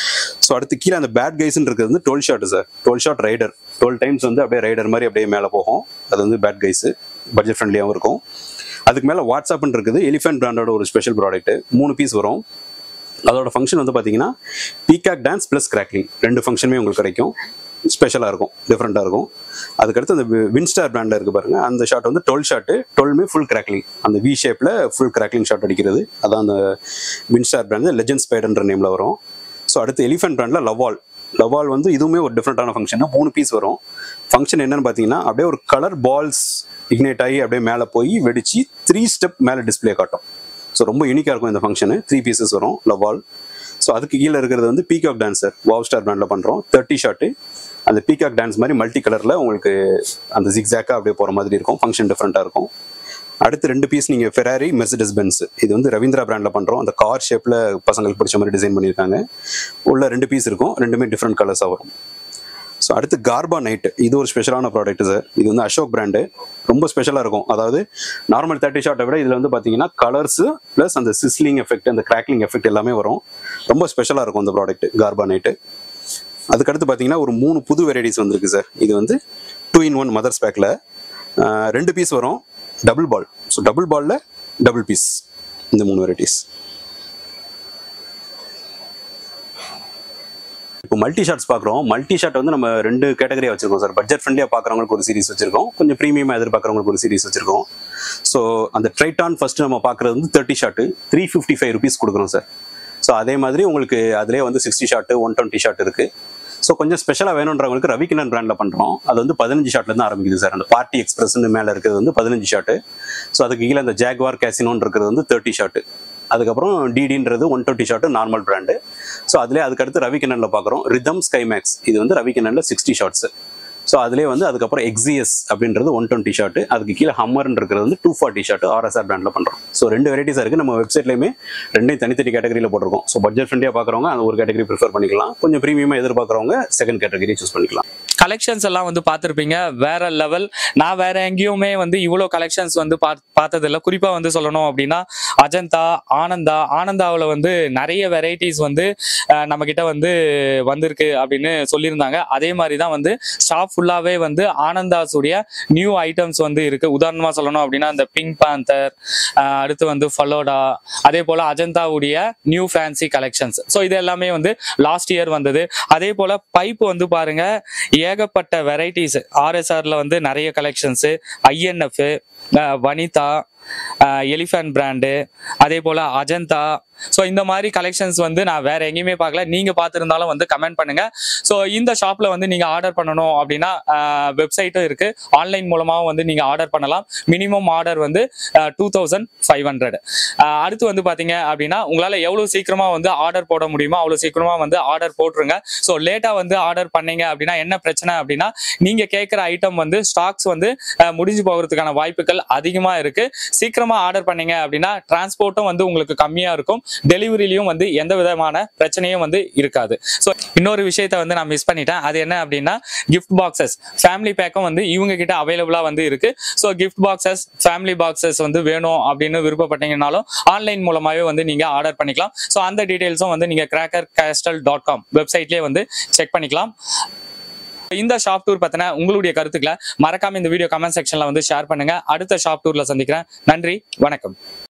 Speaker 2: ஸோ அடுத்து கீழே அந்த பேட் கைஸ்ன்னு இருக்கிறது வந்து twelve shot sir twelve shot rider twelve times வந்து அப்படியே ரைடர் மாதிரி அப்படியே மேலே போகும் அது வந்து பேட் கைஸு பட்ஜெட் ஃப்ரெண்ட்லியாகவும் இருக்கும் அதுக்கு மேலே வாட்ஸ்அப்னு இருக்குது எலிஃபென்ட் பிராண்டோட ஒரு ஸ்பெஷல் ப்ராடக்ட் மூணு பீஸ் வரும் அதோட ஃபங்க்ஷன் வந்து பார்த்தீங்கன்னா பீகாக் டான்ஸ் ப்ளஸ் கிராக்லிங் ரெண்டு ஃபங்க்ஷனுமே உங்களுக்கு கிடைக்கும் ஸ்பெஷலாக இருக்கும் டிஃப்ரெண்ட்டாக இருக்கும் அதுக்கடுத்து அந்த வின்ஸ்டார் பிராண்டில் இருக்குது பாருங்க அந்த ஷாட் வந்து டுவெல் ஷாட்டு டுவெல்மே ஃபுல் கிராக்லிங் அந்த வி ஷேப்பில் ஃபுல் கிராக்லிங் ஷாட் அடிக்கிறது அதான் அந்த வின்ஸ்டார் பிராண்டு லெஜண்ட் ஸ்பைடர்ன்ற நேமில் வரும் ஸோ அடுத்து எலிஃபென்ட் பிராண்டில் லவால் லவால் வந்து இதுவுமே ஒரு டிஃப்ரெண்ட்டான ஃபங்க்ஷன் மூணு பீஸ் வரும் ஃபங்க்ஷன் என்னன்னு பார்த்தீங்கன்னா அப்படியே ஒரு கலர் பால்ஸ் இக்னேட் ஆகி அப்படியே மேலே போய் வெடிச்சு த்ரீ ஸ்டெப் மேலே டிஸ்பிளே காட்டும் ஸோ ரொம்ப யூனிக்காக இருக்கும் இந்த ஃபங்க்ஷனு த்ரீ பீசஸ் வரும் லவால் ஸோ ஸோ அதுக்கு கீழே இருக்கிறது வந்து பீகாக் டான்ஸர் வாவ் ஸ்டார் பிராண்டில் பண்ணுறோம் தேர்ட்டி ஷாட்டு அந்த பீகாக் டான்ஸ் மாதிரி மல்டி கலரில் உங்களுக்கு அந்த ஜிக்ஸாக்காக அப்படியே போகிற மாதிரி இருக்கும் ஃபங்க்ஷன் டிஃப்ரெண்ட்டாக இருக்கும் அடுத்து ரெண்டு பீஸ் நீங்கள் ஃபெராரி மெர்சிடஸ் பென்ஸ் இது வந்து ரவீந்திரா பிராண்டில் பண்ணுறோம் அந்த கார் ஷேப்பில் பசங்களுக்கு பிடிச்ச மாதிரி டிசைன் பண்ணியிருக்காங்க உள்ள ரெண்டு பீஸ் இருக்கும் ரெண்டுமே டிஃப்ரெண்ட் கலர்ஸாக வரும் ஸோ அடுத்து கார்பா நைட் இது ஒரு ஸ்பெஷலான ப்ராடக்ட் சார் இது வந்து அசோக் பிராண்டு ரொம்ப ஸ்பெஷலாக இருக்கும் அதாவது நார்மல் தேர்ட்டி ஷாட்டை விட இதில் வந்து பார்த்தீங்கன்னா கலர்ஸு ப்ளஸ் அந்த சிஸ்லிங் எஃபெக்ட் அந்த கிராக்லிங் எஃபெக்ட் எல்லாமே வரும் ரொம்ப ஸ்பெஷலாக இருக்கும் இந்த ப்ராடக்ட் கார்பா நைட்டு அதுக்கடுத்து பார்த்தீங்கன்னா ஒரு மூணு புது வெரைட்டிஸ் வந்திருக்கு சார் இது வந்து டூ இன் ஒன் மதர்ஸ் பேக்கில் ரெண்டு பீஸ் வரும் டபுள் பால் ஸோ டபுள் பாலில் டபுள் பீஸ் இந்த மூணு வெரைட்டிஸ் இப்போ மல்டி ஷாட்ஸ் பார்க்குறோம் மல்டி ஷாட் வந்து நம்ம ரெண்டு கேட்டகரியாக வச்சிருக்கோம் சார் பட்ஜெட் ஃப்ரெண்ட்லியாக பார்க்குறவங்களுக்கு ஒரு சீரிஸ் வச்சிருக்கோம் கொஞ்சம் ப்ரீமியமாக எதிர்பார்க்குறவங்களுக்கு ஒரு சீரிஸ் வச்சிருக்கோம் ஸோ அந்த ட்ரைட்டான் ஃபர்ஸ்ட் நம்ம பார்க்குறது வந்து thirty shot three fifty five rupees கொடுக்குறோம் சார் ஸோ அதே மாதிரி உங்களுக்கு அதிலே வந்து sixty shot one twenty shot இருக்குது ஸோ கொஞ்சம் ஸ்பெஷலாக வேணுன்றவங்களுக்கு ரவிக்கிணன் பிராண்டில் பண்ணுறோம் அது வந்து பதினஞ்சு ஷாட்லேருந்து ஆரம்பிக்குது சார் அந்த பார்ட்டி எக்ஸ்பிரஸ்னு மேலே இருக்கிறது வந்து பதினஞ்சு ஷாட்டு ஸோ அதுக்கு கீழே அந்த ஜாக்வார் கேசினோன்னு இருக்கிறது வந்து தேர்ட்டி ஷாட்டு அதுக்கப்புறம் டிடின்றது one twenty shot normal brand so அதிலே அதுக்கடுத்து ரவிக்கிணனில் பார்க்குறோம் ரிதம் ஸ்கைமேக்ஸ் இது வந்து ரவிக்கிணனில் சிக்ஸ்டி ஷாட்ஸ் ஸோ அதிலே வந்து அதுக்கப்புறம் எக்ஸிஎஸ் அப்படின்றது ஒன் டுவெண்ட்டி ஷாட்டு அதுக்கு கீழே ஹம்மர்னு இருக்கிறது வந்து டூ ஃபார்ட்டி ஷாட்டு ஆர்எஸ்ஆர் பிராண்டில் பண்ணுறோம் ஸோ ரெண்டு வெரைட்டிஸாக இருக்குது நம்ம வெப்சைட்லேயுமே ரெண்டையும் தனித்தனி கேட்டகரியில் போட்டிருக்கோம் ஸோ பட்ஜெட் ஃப்ரெண்டியாக பார்க்குறவங்க அந்த ஒரு கேட்டகரி ப்ரிஃபர் பண்ணிக்கலாம் கொஞ்சம் ப்ரீமியமாக எதிர்பார்க்குறவங்க செகண்ட் கேட்டகரி சூஸ் பண்ணிக்கலாம்
Speaker 1: கலெக்ஷன்ஸ் எல்லாம் வந்து பார்த்துருப்பீங்க வேற லெவல் நான் வேற எங்கேயுமே வந்து இவ்வளோ கலெக்ஷன்ஸ் வந்து பாத் பார்த்ததில்ல குறிப்பாக வந்து சொல்லணும் அப்படின்னா அஜந்தா ஆனந்தா ஆனந்தாவில் வந்து நிறைய வெரைட்டிஸ் வந்து அஹ், நம்ம கிட்ட வந்து வந்திருக்கு அப்படின்னு சொல்லியிருந்தாங்க அதே மாதிரி தான் வந்து ஷாப் ஃபுல்லாகவே வந்து ஆனந்தாஸுடைய நியூ ஐட்டம்ஸ் வந்து இருக்கு உதாரணமாக சொல்லணும் அப்படின்னா இந்த பிங்க் பேந்தர் அடுத்து வந்து ஃபலோடா அதே போல் அஜந்தாவுடைய நியூ ஃபேன்சி கலெக்ஷன்ஸ் ஸோ இது எல்லாமே வந்து லாஸ்ட் இயர் வந்தது அதே போல் பைப் வந்து பாருங்க ஏகப்பட்ட வெரைட்டிஸ் ஆர்எஸ்ஆர்ல வந்து நிறைய collections INF Vanitha elephant brand அதே போல் அஜந்தா ஸோ இந்த மாதிரி கலெக்ஷன்ஸ் வந்து நான் வேற எங்கேயுமே பார்க்கல நீங்க பார்த்துருந்தாலும் வந்து கமெண்ட் பண்ணுங்க ஸோ இந்த ஷாப்ல வந்து நீங்க ஆர்டர் பண்ணணும் அப்படின்னா வெப்சைட்டும் இருக்கு ஆன்லைன் மூலமாகவும் வந்து நீங்க ஆர்டர் பண்ணலாம் மினிமம் ஆர்டர் வந்து டூ தௌசண்ட் ஃபைவ் ஹண்ட்ரட் அடுத்து வந்து பாத்தீங்க அப்படின்னா உங்களால எவ்வளவு சீக்கிரமா வந்து ஆர்டர் போட முடியுமோ அவ்வளவு சீக்கிரமா வந்து ஆர்டர் போட்டுருங்க ஸோ லேட்டா வந்து ஆர்டர் பண்ணீங்க அப்படின்னா என்ன பிரச்சனை அப்படின்னா நீங்க கேட்குற ஐட்டம் வந்து ஸ்டாக்ஸ் வந்து அஹ், முடிஞ்சு போகிறதுக்கான வாய்ப்புகள் அதிகமா இருக்கு சீக்கிரமா ஆர்டர் பண்ணீங்க அப்படின்னா டிரான்ஸ்போர்ட்டும் வந்து உங்களுக்கு கம்மியா இருக்கும் டெலிவரிலையும் வந்து எந்த விதமான பிரச்சனையும் வந்து இருக்காது ஸோ இன்னொரு விஷயத்த வந்து நான் மிஸ் பண்ணிட்டேன் அது என்ன அப்படின்னா கிஃப்ட் பாக்ஸஸ் ஃபேமிலி பேக்கும் வந்து இவங்க கிட்ட அவைலபிளா வந்து இருக்கு so gift boxes family boxes வந்து வேணும் அப்படின்னு விருப்பப்பட்டீங்கனாலும் ஆன்லைன் மூலமாவே வந்து நீங்க ஆர்டர் பண்ணிக்கலாம் ஸோ அந்த டீடைல்ஸும் வந்து நீங்க கிராக்கர் கேஸ்டல் டாட் காம் வெப்சைட்லேயே வந்து செக் பண்ணிக்கலாம் இந்த ஷாப் டூர் பத்தின உங்களுடைய கருத்துக்களை மறக்காம இந்த வீடியோ கமெண்ட் செக்ஷன்ல வந்து ஷேர் பண்ணுங்க அடுத்த ஷாப் டூர்ல சந்திக்கிறேன் நன்றி வணக்கம்